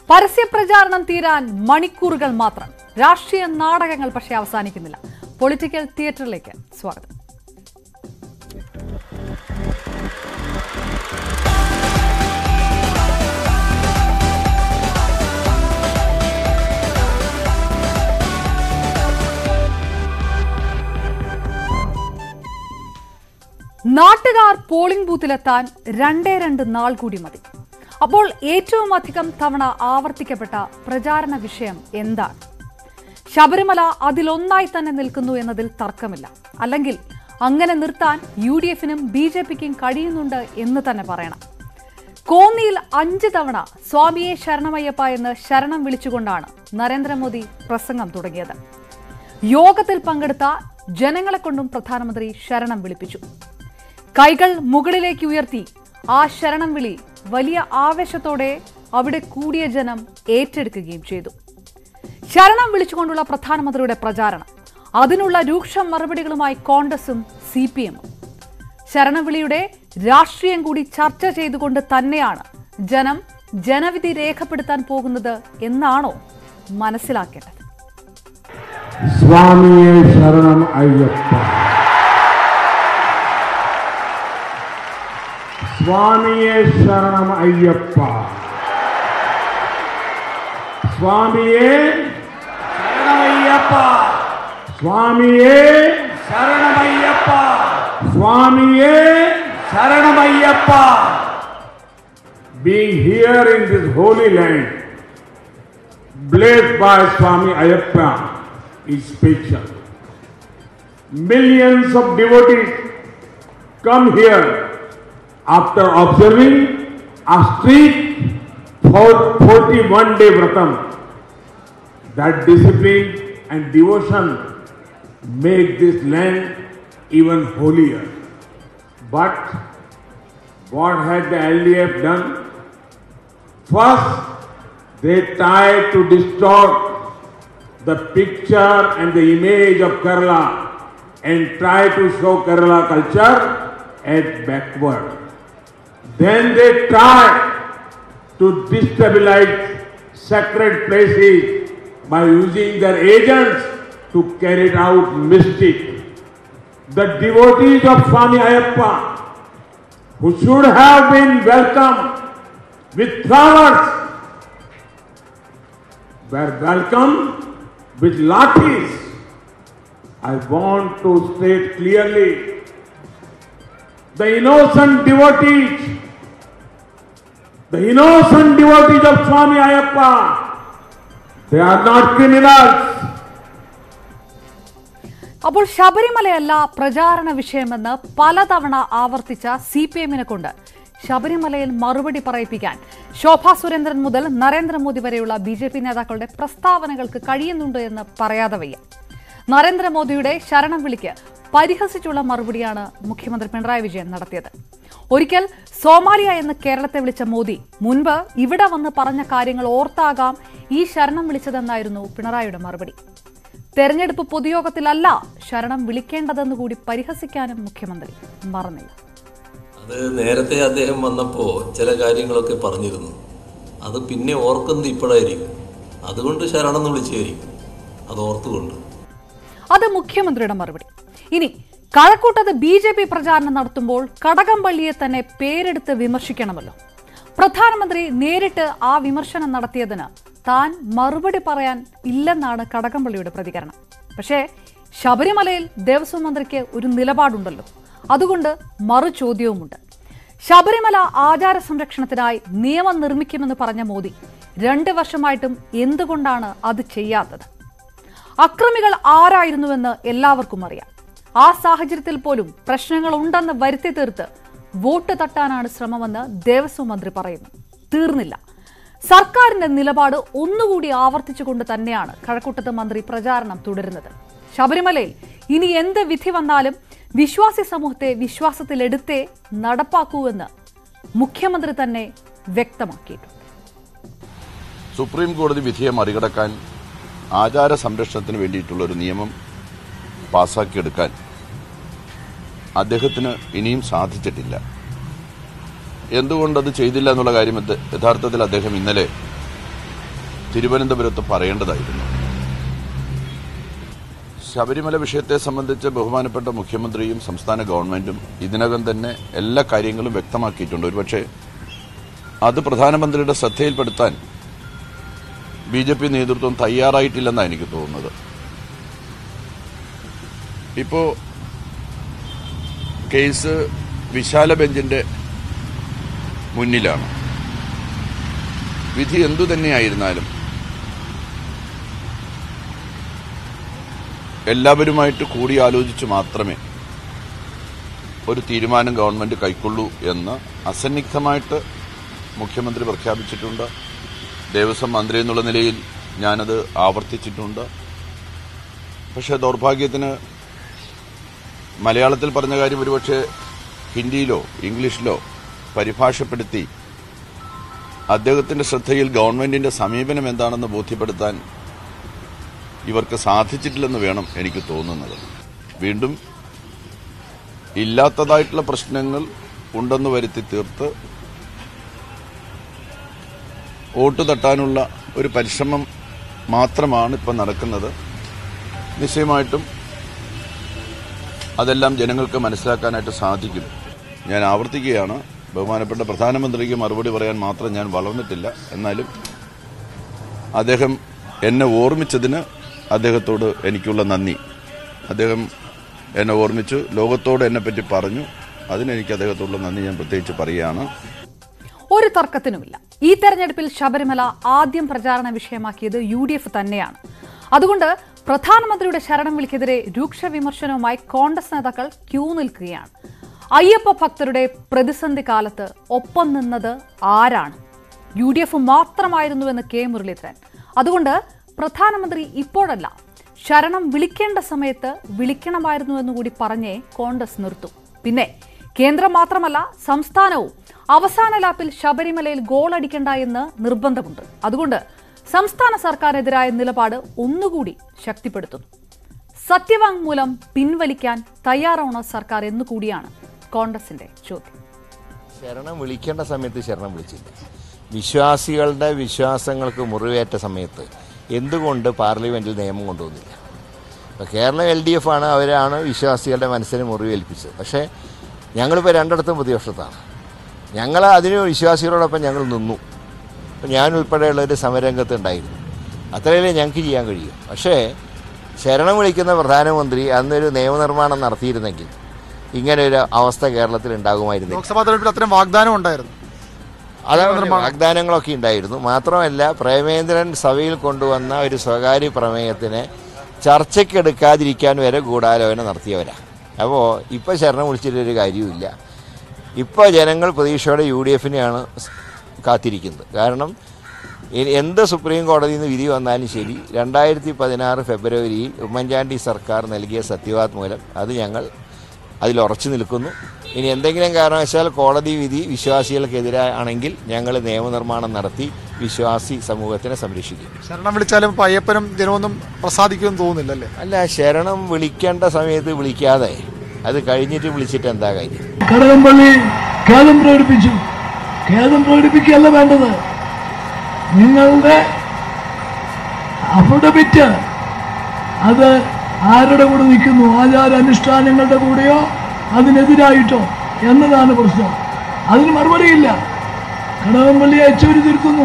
പരസ്യപ്രചാരണം തീരാൻ മണിക്കൂറുകൾ മാത്രം രാഷ്ട്രീയ നാടകങ്ങൾ പക്ഷേ അവസാനിക്കുന്നില്ല പൊളിറ്റിക്കൽ തിയേറ്ററിലേക്ക് സ്വാഗതം നാട്ടുകാർ പോളിംഗ് ബൂത്തിലെത്താൻ രണ്ടേ രണ്ട് നാൾ കൂടി മതി അപ്പോൾ ഏറ്റവും അധികം തവണ ആവർത്തിക്കപ്പെട്ട പ്രചാരണ വിഷയം എന്താണ് ശബരിമല അതിലൊന്നായി തന്നെ നിൽക്കുന്നു എന്നതിൽ തർക്കമില്ല അല്ലെങ്കിൽ അങ്ങനെ നിർത്താൻ യു ഡി എഫിനും ബി ജെ പിക്കും കഴിയുന്നുണ്ട് എന്ന് തന്നെ പറയണം കോന്നിയിൽ അഞ്ച് തവണ സ്വാമിയെ ശരണമയ്യപ്പ എന്ന് ശരണം വിളിച്ചുകൊണ്ടാണ് നരേന്ദ്രമോദി പ്രസംഗം തുടങ്ങിയത് യോഗത്തിൽ പങ്കെടുത്ത ജനങ്ങളെ കൊണ്ടും പ്രധാനമന്ത്രി ശരണം വിളിപ്പിച്ചു കൈകൾ മുകളിലേക്ക് ഉയർത്തി ആ ശരണം വിളി വലിയ ആവേശത്തോടെ അവിടെ കൂടിയ ജനം ഏറ്റെടുക്കുകയും ചെയ്തു ശരണം വിളിച്ചുകൊണ്ടുള്ള പ്രധാനമന്ത്രിയുടെ പ്രചാരണം അതിനുള്ള രൂക്ഷ മറുപടികളുമായി കോൺഗ്രസും സി പി എമ്മും ശരണവിളിയുടെ രാഷ്ട്രീയം കൂടി ചർച്ച ചെയ്തുകൊണ്ട് തന്നെയാണ് ജനം ജനവിധി രേഖപ്പെടുത്താൻ പോകുന്നത് എന്നാണോ മനസ്സിലാക്കേണ്ടത് സ്വാമിയെ ശരണം അയ്യപ്പ സ്വാമിയെ ശരണം അയ്യപ്പ സ്വാമിയെ ശരണമയ്യപ്പ സ്വാമിയെ ശരണമയ്യപ്പ സ്വാമിയെ ശരണമയ്യപ്പ being here in this holy land, blessed by Swami Ayappa, is special. Millions of devotees come here after observing a strict for 41 day vratam. That discipline and devotion make this land even holier. But what has the LDF done? First, they tried to distort the picture and the image of Kerala and try to show Kerala culture as backward. Then they tried to destabilize sacred places by using their agents to carry out mystic. The devotees of Swami Ayappa, who should have been welcomed with flowers, were welcomed with lathis. I want to state clearly the innocent devotees, the innocent devotees of Swami Ayappa, they are not criminals. അപ്പോൾ ശബരിമലയല്ല പ്രചാരണ വിഷയമെന്ന് പലതവണ ആവർത്തിച്ച C P എമ്മിനെ കൊണ്ട് ശബരിമലയിൽ മറുപടി പറയിപ്പിക്കാൻ ശോഭാ സുരേന്ദ്രൻ മുതൽ നരേന്ദ്രമോദി വരെയുള്ള B J P നേതാക്കളുടെ പ്രസ്താവനകൾക്ക് കഴിയുന്നുണ്ട് എന്ന് പറയാതെ വയ്യ നരേന്ദ്രമോദിയുടെ ശരണം വിളിക്ക് പരിഹസിച്ചുള്ള മറുപടിയാണ് മുഖ്യമന്ത്രി പിണറായി വിജയൻ നടത്തിയത് ഒരിക്കൽ സോമാലിയ എന്ന് കേരളത്തെ വിളിച്ച മോദി മുൻപ് ഇവിടെ വന്ന് പറഞ്ഞ കാര്യങ്ങൾ ഓർത്താകാം ഈ ശരണം വിളിച്ചതെന്നായിരുന്നു പിണറായിയുടെ മറുപടി തെരഞ്ഞെടുപ്പ് പൊതുയോഗത്തിലല്ല ശരണം വിളിക്കേണ്ടതെന്ന് കൂടി പരിഹസിക്കാനും മുഖ്യമന്ത്രി മറന്നില്ല അത് നേരത്തെ അദ്ദേഹം വന്നപ്പോൾ ചില കാര്യങ്ങളൊക്കെ പറഞ്ഞിരുന്നു അത് പിന്നെ ഓർക്കുന്നത് ഇപ്പോഴായിരിക്കും അതുകൊണ്ട് ശരണം എന്ന് വിളിച്ചായിരിക്കും അത് ഓർത്തുകൊണ്ട് അത് മുഖ്യമന്ത്രിയുടെ മറുപടി ഇനി കഴക്കൂട്ടത്ത് ബി ജെ പി പ്രചാരണം നടത്തുമ്പോൾ കടകംപള്ളിയെ തന്നെ പേരെടുത്ത് വിമർശിക്കണമല്ലോ പ്രധാനമന്ത്രി നേരിട്ട് ആ വിമർശനം നടത്തിയതിന് താൻ മറുപടി പറയാൻ ഇല്ലെന്നാണ് കടകംപള്ളിയുടെ പ്രതികരണം പക്ഷേ ശബരിമലയിൽ ദേവസ്വം മന്ത്രിക്ക് ഒരു നിലപാടുണ്ടല്ലോ അതുകൊണ്ട് മറു ചോദ്യവുമുണ്ട് ശബരിമല ആചാര സംരക്ഷണത്തിനായി നിയമം നിർമ്മിക്കുമെന്ന് പറഞ്ഞ മോദി രണ്ട് വർഷമായിട്ടും എന്തുകൊണ്ടാണ് അത് ചെയ്യാത്തത് അക്രമികൾ ആരായിരുന്നുവെന്ന് എല്ലാവർക്കും അറിയാം ആ സാഹചര്യത്തിൽ പോലും പ്രശ്നങ്ങൾ ഉണ്ടെന്ന് വരുത്തി തീർത്ത് വോട്ട് തട്ടാനാണ് ശ്രമമെന്ന് ദേവസ്വം മന്ത്രി പറയുന്നു തീർന്നില്ല സർക്കാരിന്റെ നിലപാട് ഒന്നുകൂടി ആവർത്തിച്ചുകൊണ്ട് തന്നെയാണ് കഴക്കൂട്ടത്ത് മന്ത്രി പ്രചാരണം തുടരുന്നത് ശബരിമലയിൽ ഇനി എന്ത് വിധി വന്നാലും വിശ്വാസി സമൂഹത്തെ വിശ്വാസത്തിലെടുത്തേ നടപ്പാക്കൂ എന്ന് മുഖ്യമന്ത്രി തന്നെ വ്യക്തമാക്കിയിട്ടുണ്ട് സുപ്രീം കോടതി വിധിയെ മറികടക്കാൻ ആചാര സംരക്ഷണത്തിന് വേണ്ടിയിട്ടുള്ള ഒരു നിയമം പാസാക്കിയെടുക്കാൻ അദ്ദേഹത്തിന് ഇനിയും സാധിച്ചിട്ടില്ല എന്തുകൊണ്ടത് ചെയ്തില്ല എന്നുള്ള കാര്യം യഥ- യഥാർത്ഥത്തിൽ അദ്ദേഹം ഇന്നലെ തിരുവനന്തപുരത്ത് പറയേണ്ടതായിരുന്നു ശബരിമല വിഷയത്തെ സംബന്ധിച്ച് ബഹുമാനപ്പെട്ട മുഖ്യമന്ത്രിയും സംസ്ഥാന ഗവൺമെന്റും ഇതിനകം തന്നെ എല്ലാ കാര്യങ്ങളും വ്യക്തമാക്കിയിട്ടുണ്ട് ഒരുപക്ഷെ അത് പ്രധാനമന്ത്രിയുടെ ശ്രദ്ധയിൽപ്പെടുത്താൻ ബി ജെ പി നേതൃത്വം തയ്യാറായിട്ടില്ലെന്നാണ് എനിക്ക് തോന്നുന്നത് ഇപ്പോ കേസ് വിശാല ബെഞ്ചിന്റെ മുന്നിലാണ് വിധി എന്തു തന്നെയായിരുന്നാലും എല്ലാവരുമായിട്ട് കൂടിയാലോചിച്ച് മാത്രമേ ഒരു തീരുമാനം ഗവൺമെന്റ് കൈക്കൊള്ളൂ എന്ന് അസന്നിഗ്ധമായിട്ട് മുഖ്യമന്ത്രി പ്രഖ്യാപിച്ചിട്ടുണ്ട് ദേവസ്വം മന്ത്രി എന്നുള്ള നിലയിൽ ഞാനത് ആവർത്തിച്ചിട്ടുണ്ട് പക്ഷേ ദൗർഭാഗ്യത്തിന് മലയാളത്തിൽ പറഞ്ഞ കാര്യം ഒരുപക്ഷെ ഹിന്ദിയിലോ ഇംഗ്ലീഷിലോ പരിഭാഷപ്പെടുത്തി അദ്ദേഹത്തിന്റെ ശ്രദ്ധയിൽ ഗവൺമെന്റിന്റെ സമീപനം എന്താണെന്ന് ബോധ്യപ്പെടുത്താൻ ഇവർക്ക് സാധിച്ചിട്ടില്ലെന്ന് വേണം എനിക്ക് തോന്നുന്നത് വീണ്ടും ഇല്ലാത്തതായിട്ടുള്ള പ്രശ്നങ്ങൾ ഉണ്ടെന്ന് വരുത്തി തീർത്ത് വോട്ട് തട്ടാനുള്ള ഒരു പരിശ്രമം മാത്രമാണ് ഇപ്പം നടക്കുന്നത് നിശ്ചയമായിട്ടും അതെല്ലാം ജനങ്ങൾക്ക് മനസ്സിലാക്കാനായിട്ട് സാധിക്കും ഞാൻ ആവർത്തിക്കുകയാണ് ബഹുമാനപ്പെട്ട പ്രധാനമന്ത്രിക്ക് മറുപടി പറയാൻ മാത്രം ഞാൻ വളർന്നിട്ടില്ല എന്നാലും അദ്ദേഹം എന്നെ ഓർമ്മിച്ചതിന് അദ്ദേഹത്തോട് എനിക്കുള്ള നന്ദി അദ്ദേഹം എന്നെ ഓർമ്മിച്ചു ലോകത്തോട് എന്നെപ്പറ്റി പറഞ്ഞു അതിനെനിക്ക് അദ്ദേഹത്തോടുള്ള നന്ദി ഞാൻ പ്രത്യേകിച്ച് പറയുകയാണ് ഒരു തർക്കത്തിനുമില്ല ഈ തെരഞ്ഞെടുപ്പിൽ ശബരിമല ആദ്യം പ്രചാരണ വിഷയമാക്കിയത് യു ഡി എഫ് തന്നെയാണ് അതുകൊണ്ട് പ്രധാനമന്ത്രിയുടെ ശരണം വിളിക്കെതിരെ രൂക്ഷ വിമർശനവുമായി കോൺഗ്രസ് നേതാക്കൾ ക്യൂ നിൽക്കുകയാണ് അയ്യപ്പ ഭക്തരുടെ പ്രതിസന്ധി കാലത്ത് ഒപ്പം നിന്നത് ആരാണ് യു ഡി എഫ് മാത്രമായിരുന്നുവെന്ന് കെ മുരളീധരൻ അതുകൊണ്ട് പ്രധാനമന്ത്രി ഇപ്പോഴല്ല ശരണം വിളിക്കേണ്ട സമയത്ത് വിളിക്കണമായിരുന്നുവെന്ന് കൂടി പറഞ്ഞേ കോൺഗ്രസ് നിർത്തും പിന്നെ കേന്ദ്രം മാത്രമല്ല സംസ്ഥാനവും അവസാന ലാപ്പിൽ ശബരിമലയിൽ ഗോൾ അടിക്കണ്ട എന്ന് നിർബന്ധമുണ്ട് അതുകൊണ്ട് സംസ്ഥാന സർക്കാരിനെതിരായ നിലപാട് ഒന്നുകൂടി ശക്തിപ്പെടുത്തുന്നു സത്യവാങ്മൂലം പിൻവലിക്കാൻ തയ്യാറാവണ സർക്കാർ എന്നുകൂടിയാണ് കോൺഗ്രസിന്റെ ചോദ്യം ശരണം വിളിക്കേണ്ട സമയത്ത് ശരണം വിളിച്ചില്ല വിശ്വാസികളുടെ വിശ്വാസങ്ങൾക്ക് മുറിവേറ്റ സമയത്ത് എന്തുകൊണ്ട് പാർലമെന്റിൽ നിയമം കൊണ്ടുവന്നില്ല ഇപ്പോൾ കേരളം എൽ ഡി എഫ് ആണ് അവരാണ് വിശ്വാസികളുടെ മനസ്സിന് മുറിവേൽപ്പിച്ചത് പക്ഷേ ഞങ്ങളിപ്പോൾ രണ്ടിടത്തും പ്രതിപക്ഷത്താണ് ഞങ്ങൾ അതിന് വിശ്വാസികളോടൊപ്പം ഞങ്ങൾ നിന്നു ഇപ്പം ഞാൻ ഉൾപ്പെടെയുള്ളൊരു സമരംഗത്ത് ഉണ്ടായിരുന്നു അത്രയല്ലേ ഞങ്ങൾക്ക് ചെയ്യാൻ കഴിയും പക്ഷേ ശരണം വിളിക്കുന്ന പ്രധാനമന്ത്രി അന്നൊരു നിയമനിർമ്മാണം നടത്തിയിരുന്നെങ്കിൽ ഇങ്ങനെ ഒരു അവസ്ഥ കേരളത്തിൽ ഉണ്ടാകുമായിരുന്നില്ല ലോക്സഭാ തെരഞ്ഞെടുപ്പിൽ അത്രയും വാഗ്ദാനം ഉണ്ടായിരുന്നു അതാണ് വാഗ്ദാനങ്ങളൊക്കെ ഉണ്ടായിരുന്നു മാത്രമല്ല പ്രേമേന്ദ്രൻ സഭയിൽ കൊണ്ടുവന്ന ഒരു സ്വകാര്യ പ്രമേയത്തിനെ ചർച്ചയ്ക്കെടുക്കാതിരിക്കാൻ വരെ ഗൂഢാലോചന നടത്തിയവരാണ് അപ്പോൾ ഇപ്പോൾ ശരണം വിളിച്ചിട്ടൊരു കാര്യവുമില്ല ഇപ്പോൾ ജനങ്ങൾ പ്രതീക്ഷയോടെ യു ഡി എഫിനെയാണ് കാത്തിരിക്കുന്നത് കാരണം ഇനി എന്ത് സുപ്രീം കോടതിയിൽ നിന്ന് വിധി വന്നാലും ശരി രണ്ടായിരത്തി പതിനാറ് ഫെബ്രുവരിയിൽ ഉമ്മൻചാണ്ടി സർക്കാർ നൽകിയ സത്യവാങ്മൂലം അത് ഞങ്ങൾ അതിൽ ഉറച്ചു നിൽക്കുന്നു ഇനി എന്തെങ്കിലും കാരണവശാൽ കോടതി വിധി വിശ്വാസികൾക്കെതിരാണെങ്കിൽ ഞങ്ങൾ നിയമനിർമ്മാണം നടത്തി വിശ്വാസി സമൂഹത്തിനെ സംരക്ഷിക്കും ശരണം വിളിച്ചാലും ഇപ്പൊ അയ്യപ്പനും ജനമൊന്നും പ്രസാദിക്കുമെന്ന് തോന്നുന്നില്ലല്ലേ അല്ല ശരണം വിളിക്കേണ്ട സമയത്ത് വിളിക്കാതെ അത് കഴിഞ്ഞിട്ട് വിളിച്ചിട്ട് എന്താ കാര്യം കടകംപള്ളി ഖേദം പ്രകടിപ്പിച്ചു ഖേദം പ്രകടിപ്പിക്കുകയല്ല വേണ്ടത് നിങ്ങളുടെ അഫിഡവിറ്റ് അത് ആരുടെ കൂടെ നിൽക്കുന്നു ആചാര അനുഷ്ഠാനങ്ങളുടെ കൂടെയോ അതിനെതിരായിട്ടോ എന്നതാണ് പ്രശ്നം അതിന് മറുപടിയില്ല കടകംപള്ളി അയച്ചവര് തിരുത്തുന്നു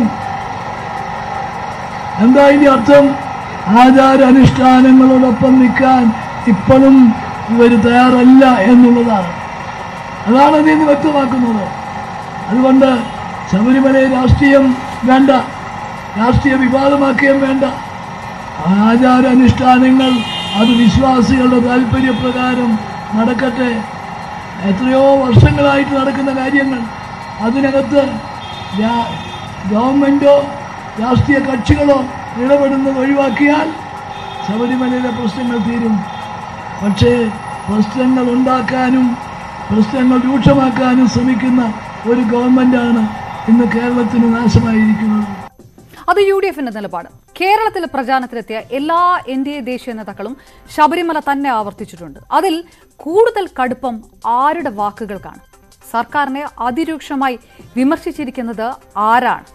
എന്താ ഇനി അർത്ഥം ആചാര അനുഷ്ഠാനങ്ങളോടൊപ്പം നിൽക്കാൻ ഇപ്പോഴും ഇവർ തയ്യാറല്ല എന്നുള്ളതാണ് അതാണ് അതിൽ നിന്ന് വ്യക്തമാക്കുന്നത് അതുകൊണ്ട് ശബരിമലയെ രാഷ്ട്രീയം വേണ്ട രാഷ്ട്രീയ വിവാദമാക്കുകയും വേണ്ട ആചാരാനുഷ്ഠാനങ്ങൾ അത് വിശ്വാസികളുടെ താല്പര്യപ്രകാരം നടക്കട്ടെ എത്രയോ വർഷങ്ങളായിട്ട് നടക്കുന്ന കാര്യങ്ങൾ അതിനകത്ത് രാ- ഗവൺമെൻറ്റോ രാഷ്ട്രീയ കക്ഷികളോ ഇടപെടുന്നത് ഒഴിവാക്കിയാൽ ശബരിമലയിലെ പ്രശ്നങ്ങൾ തീരും പക്ഷേ പ്രശ്നങ്ങൾ ഉണ്ടാക്കാനും പ്രശ്നങ്ങൾ രൂക്ഷമാക്കാനും ശ്രമിക്കുന്ന ഒരു ഗവൺമെൻറ്റാണ് ഇന്ന് കേരളത്തിന് നാശമായിരിക്കുന്നത് അത് യു ഡി എഫിന്റെ നിലപാട് കേരളത്തിലെ പ്രചാരണത്തിലെത്തിയ എല്ലാ എൻ ഡി എ ദേശീയ നേതാക്കളും ശബരിമല തന്നെ ആവർത്തിച്ചിട്ടുണ്ട് അതിൽ കൂടുതൽ കടുപ്പം ആരുടെ വാക്കുകൾക്കാണ് സർക്കാരിനെ അതിരൂക്ഷമായി വിമർശിച്ചിരിക്കുന്നത് ആരാണ്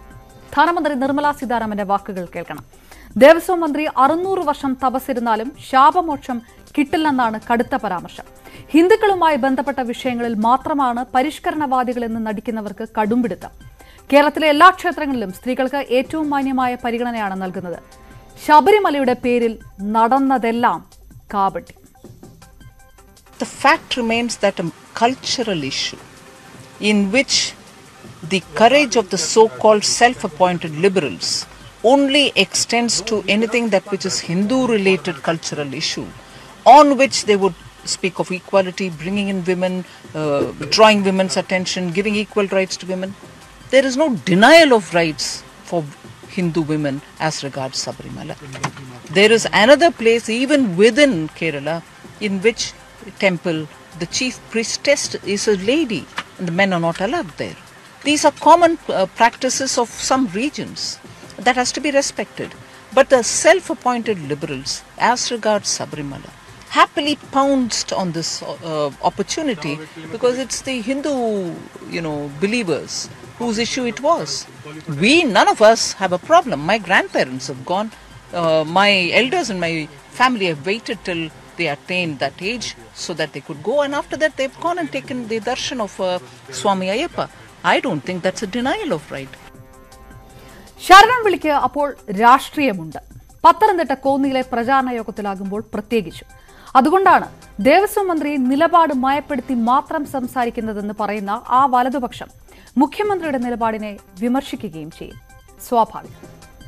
ധനമന്ത്രി നിർമ്മല സീതാരാമന്റെ വാക്കുകൾ കേൾക്കണം ദേവസ്വം മന്ത്രി അറുന്നൂറ് വർഷം തപസ്സിരുന്നാലും ശാപമോക്ഷം കിട്ടില്ലെന്നാണ് കടുത്ത പരാമർശം ഹിന്ദുക്കളുമായി ബന്ധപ്പെട്ട വിഷയങ്ങളിൽ മാത്രമാണ് പരിഷ്കരണവാദികളെന്ന് നടിക്കുന്നവർക്ക് കടുംപിടുത്തം കേരളത്തിലെ എല്ലാ ക്ഷേത്രങ്ങളിലും സ്ത്രീകൾക്ക് ഏറ്റവും മാന്യമായ പരിഗണനയാണ് നൽകുന്നത് ശബരിമലയുടെ പേരിൽ നടന്നതെല്ലാം കാപട്യം The fact remains that a cultural issue in which the courage of the so called self appointed liberals only extends to anything that which is Hindu related cultural issue on which they would speak of equality, bringing in women, uh, drawing women's attention, giving equal rights to women. There is no denial of rights for Hindu women as regards Sabrimala. There is another place even within Kerala in which temple the chief priestess is a lady and the men are not allowed there. These are common uh, practices of some regions that has to be respected. But the self-appointed liberals, as regards Sabrimala, happily pounced on this uh, opportunity because it's the Hindu, you know, believers whose issue it was. We, none of us, have a problem. My grandparents have gone. Uh, my elders in my family have waited till they attained that age so that they could go, and after that they've gone and taken the darshan of uh, Swami Ayyappa. I don't think that's a denial of right. ശരണം വിളിക്ക് അപ്പോൾ രാഷ്ട്രീയമുണ്ട് പത്തനംതിട്ട കോന്നിയിലെ പ്രചാരണ യോഗത്തിലാകുമ്പോൾ പ്രത്യേകിച്ചു അതുകൊണ്ടാണ് ദേവസ്വം മന്ത്രി നിലപാട് മയപ്പെടുത്തി മാത്രം സംസാരിക്കുന്നതെന്ന് പറയുന്ന ആ വലതുപക്ഷം മുഖ്യമന്ത്രിയുടെ നിലപാടിനെ വിമർശിക്കുകയും ചെയ്യും സ്വാഭാവികം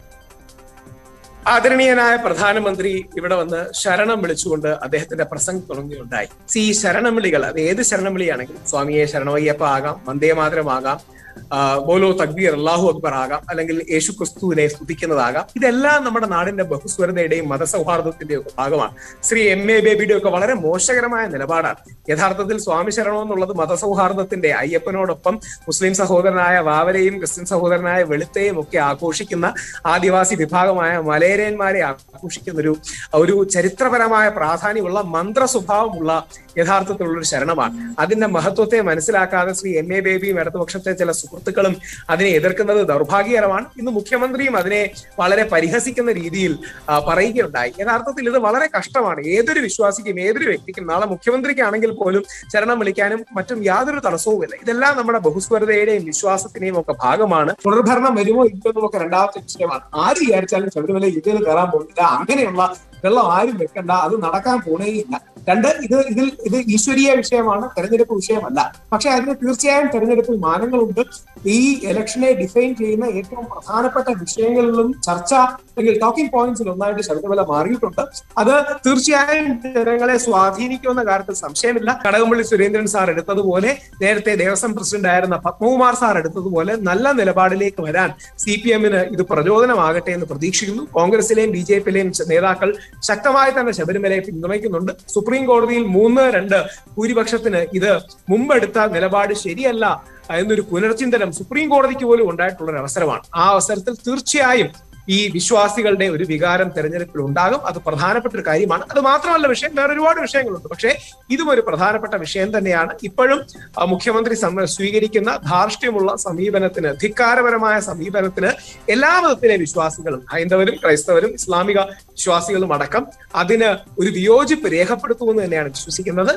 ആദരണീയനായ പ്രധാനമന്ത്രി ഇവിടെ വന്ന് ശരണം വിളിച്ചുകൊണ്ട് അദ്ദേഹത്തിന്റെ പ്രസംഗം തുടങ്ങുകയുണ്ടായി സി ഈ ശരണം വിളികൾ അത് ഏത് ശരണം വിളിയാണെങ്കിലും സ്വാമിയെ ശരണമയ്യപ്പ ആകാം വന്ദേ മാതരമാകാം ആ, ബോലോ തക്ബീർ അള്ളാഹു അക്ബർ ആകാം അല്ലെങ്കിൽ യേശു ക്രിസ്തുവിനെ സ്തുതിക്കുന്നതാകാം ഇതെല്ലാം നമ്മുടെ നാടിന്റെ ബഹുസ്വരതയുടെയും മതസൗഹാർദ്ദത്തിന്റെയും ഒക്കെ ഭാഗമാണ് ശ്രീ എം എ ബേബിയുടെ ഒക്കെ വളരെ മോശകരമായ നിലപാടാണ് യഥാർത്ഥത്തിൽ സ്വാമി ശരണം എന്നുള്ളത് മതസൗഹാർദ്ദത്തിന്റെ അയ്യപ്പനോടൊപ്പം മുസ്ലിം സഹോദരനായ വാവരെയും ക്രിസ്ത്യൻ സഹോദരനായ വെളുത്തെയും ഒക്കെ ആഘോഷിക്കുന്ന ആദിവാസി വിഭാഗമായ മലയരന്മാരെ ആഘോഷിക്കുന്ന ഒരു ഒരു ചരിത്രപരമായ പ്രാധാന്യമുള്ള മന്ത്ര സ്വഭാവമുള്ള യഥാർത്ഥത്തിലുള്ള ഒരു ശരണമാണ് അതിന്റെ മഹത്വത്തെ മനസ്സിലാക്കാതെ ശ്രീ എം എ ബേബിയും ഇടതുപക്ഷത്തെ ചില സുഹൃത്തുക്കളും അതിനെ എതിർക്കുന്നത് ദൗർഭാഗ്യകരമാണ് ഇന്ന് മുഖ്യമന്ത്രിയും അതിനെ വളരെ പരിഹസിക്കുന്ന രീതിയിൽ ആ, പറയുകയുണ്ടായി യഥാർത്ഥത്തിൽ ഇത് വളരെ കഷ്ടമാണ് ഏതൊരു വിശ്വാസിക്കും ഏതൊരു വ്യക്തിക്കും നാളെ മുഖ്യമന്ത്രിക്കാണെങ്കിൽ പോലും ശരണം വിളിക്കാനും മറ്റും യാതൊരു തടസ്സവുമില്ല ഇതെല്ലാം നമ്മുടെ ബഹുസ്വരതയുടെയും വിശ്വാസത്തിന്റെയും ഒക്കെ ഭാഗമാണ് തുടർഭരണം വരുമോ ഇല്ലെന്നും നമുക്ക് രണ്ടാമത്തെ വിഷയമാണ് ആര് വിചാരിച്ചാലും ശബരിമല ഇതിൽ കയറാൻ പോകുന്നില്ല അങ്ങനെയുള്ള വെള്ളം ആരും വെക്കണ്ട അത് നടക്കാൻ പോണേയില്ല രണ്ട് ഇത് ഇതിൽ ഇത് ഈശ്വരീയ വിഷയമാണ് തെരഞ്ഞെടുപ്പ് വിഷയമല്ല പക്ഷെ അതിന് തീർച്ചയായും തെരഞ്ഞെടുപ്പിൽ മാനങ്ങളുണ്ട് ഈ ഇലക്ഷനെ ഡിഫൈൻ ചെയ്യുന്ന ഏറ്റവും പ്രധാനപ്പെട്ട വിഷയങ്ങളിലും ചർച്ച അല്ലെങ്കിൽ ടോക്കിംഗ് പോയിന്റ്സിൽ ഒന്നായിട്ട് ശബരിമല മാറിയിട്ടുണ്ട് അത് തീർച്ചയായും ജനങ്ങളെ സ്വാധീനിക്കുമെന്ന കാര്യത്തിൽ സംശയമില്ല കടകംപള്ളി സുരേന്ദ്രൻ സാർ എടുത്തതുപോലെ നേരത്തെ ദേവസ്വം പ്രസിഡന്റ് ആയിരുന്ന പത്മകുമാർ സാർ എടുത്തതുപോലെ നല്ല നിലപാടിലേക്ക് വരാൻ സി പി എമ്മിന് ഇത് പ്രചോദനമാകട്ടെ എന്ന് പ്രതീക്ഷിക്കുന്നു കോൺഗ്രസിലെയും ബി ജെ പിയിലെയും നേതാക്കൾ ശക്തമായി തന്നെ ശബരിമലയെ പിന്തുണയ്ക്കുന്നുണ്ട് സുപ്രീം കോടതിയിൽ മൂന്ന് രണ്ട് ഭൂരിപക്ഷത്തിന് ഇത് മുമ്പെടുത്ത നിലപാട് ശരിയല്ല എന്നൊരു പുനർചിന്തനം സുപ്രീം കോടതിക്ക് പോലും ഉണ്ടായിട്ടുള്ള ഒരു അവസരമാണ് ആ അവസരത്തിൽ തീർച്ചയായും ഈ വിശ്വാസികളുടെ ഒരു വികാരം തെരഞ്ഞെടുപ്പിൽ ഉണ്ടാകും അത് പ്രധാനപ്പെട്ട ഒരു കാര്യമാണ് അത് മാത്രമല്ല വിഷയം വേറെ ഒരുപാട് വിഷയങ്ങളുണ്ട് പക്ഷേ ഇതും ഒരു പ്രധാനപ്പെട്ട വിഷയം തന്നെയാണ് ഇപ്പോഴും ആ, മുഖ്യമന്ത്രി സം- സ്വീകരിക്കുന്ന ധാർഷ്ട്യമുള്ള സമീപനത്തിന് ധിക്കാരപരമായ സമീപനത്തിന് എല്ലാ മതത്തിലെ വിശ്വാസികളും ഹൈന്ദവരും ക്രൈസ്തവരും ഇസ്ലാമിക വിശ്വാസികളും അടക്കം അതിന് ഒരു വിയോജിപ്പ് രേഖപ്പെടുത്തുമെന്ന് തന്നെയാണ് വിശ്വസിക്കുന്നത്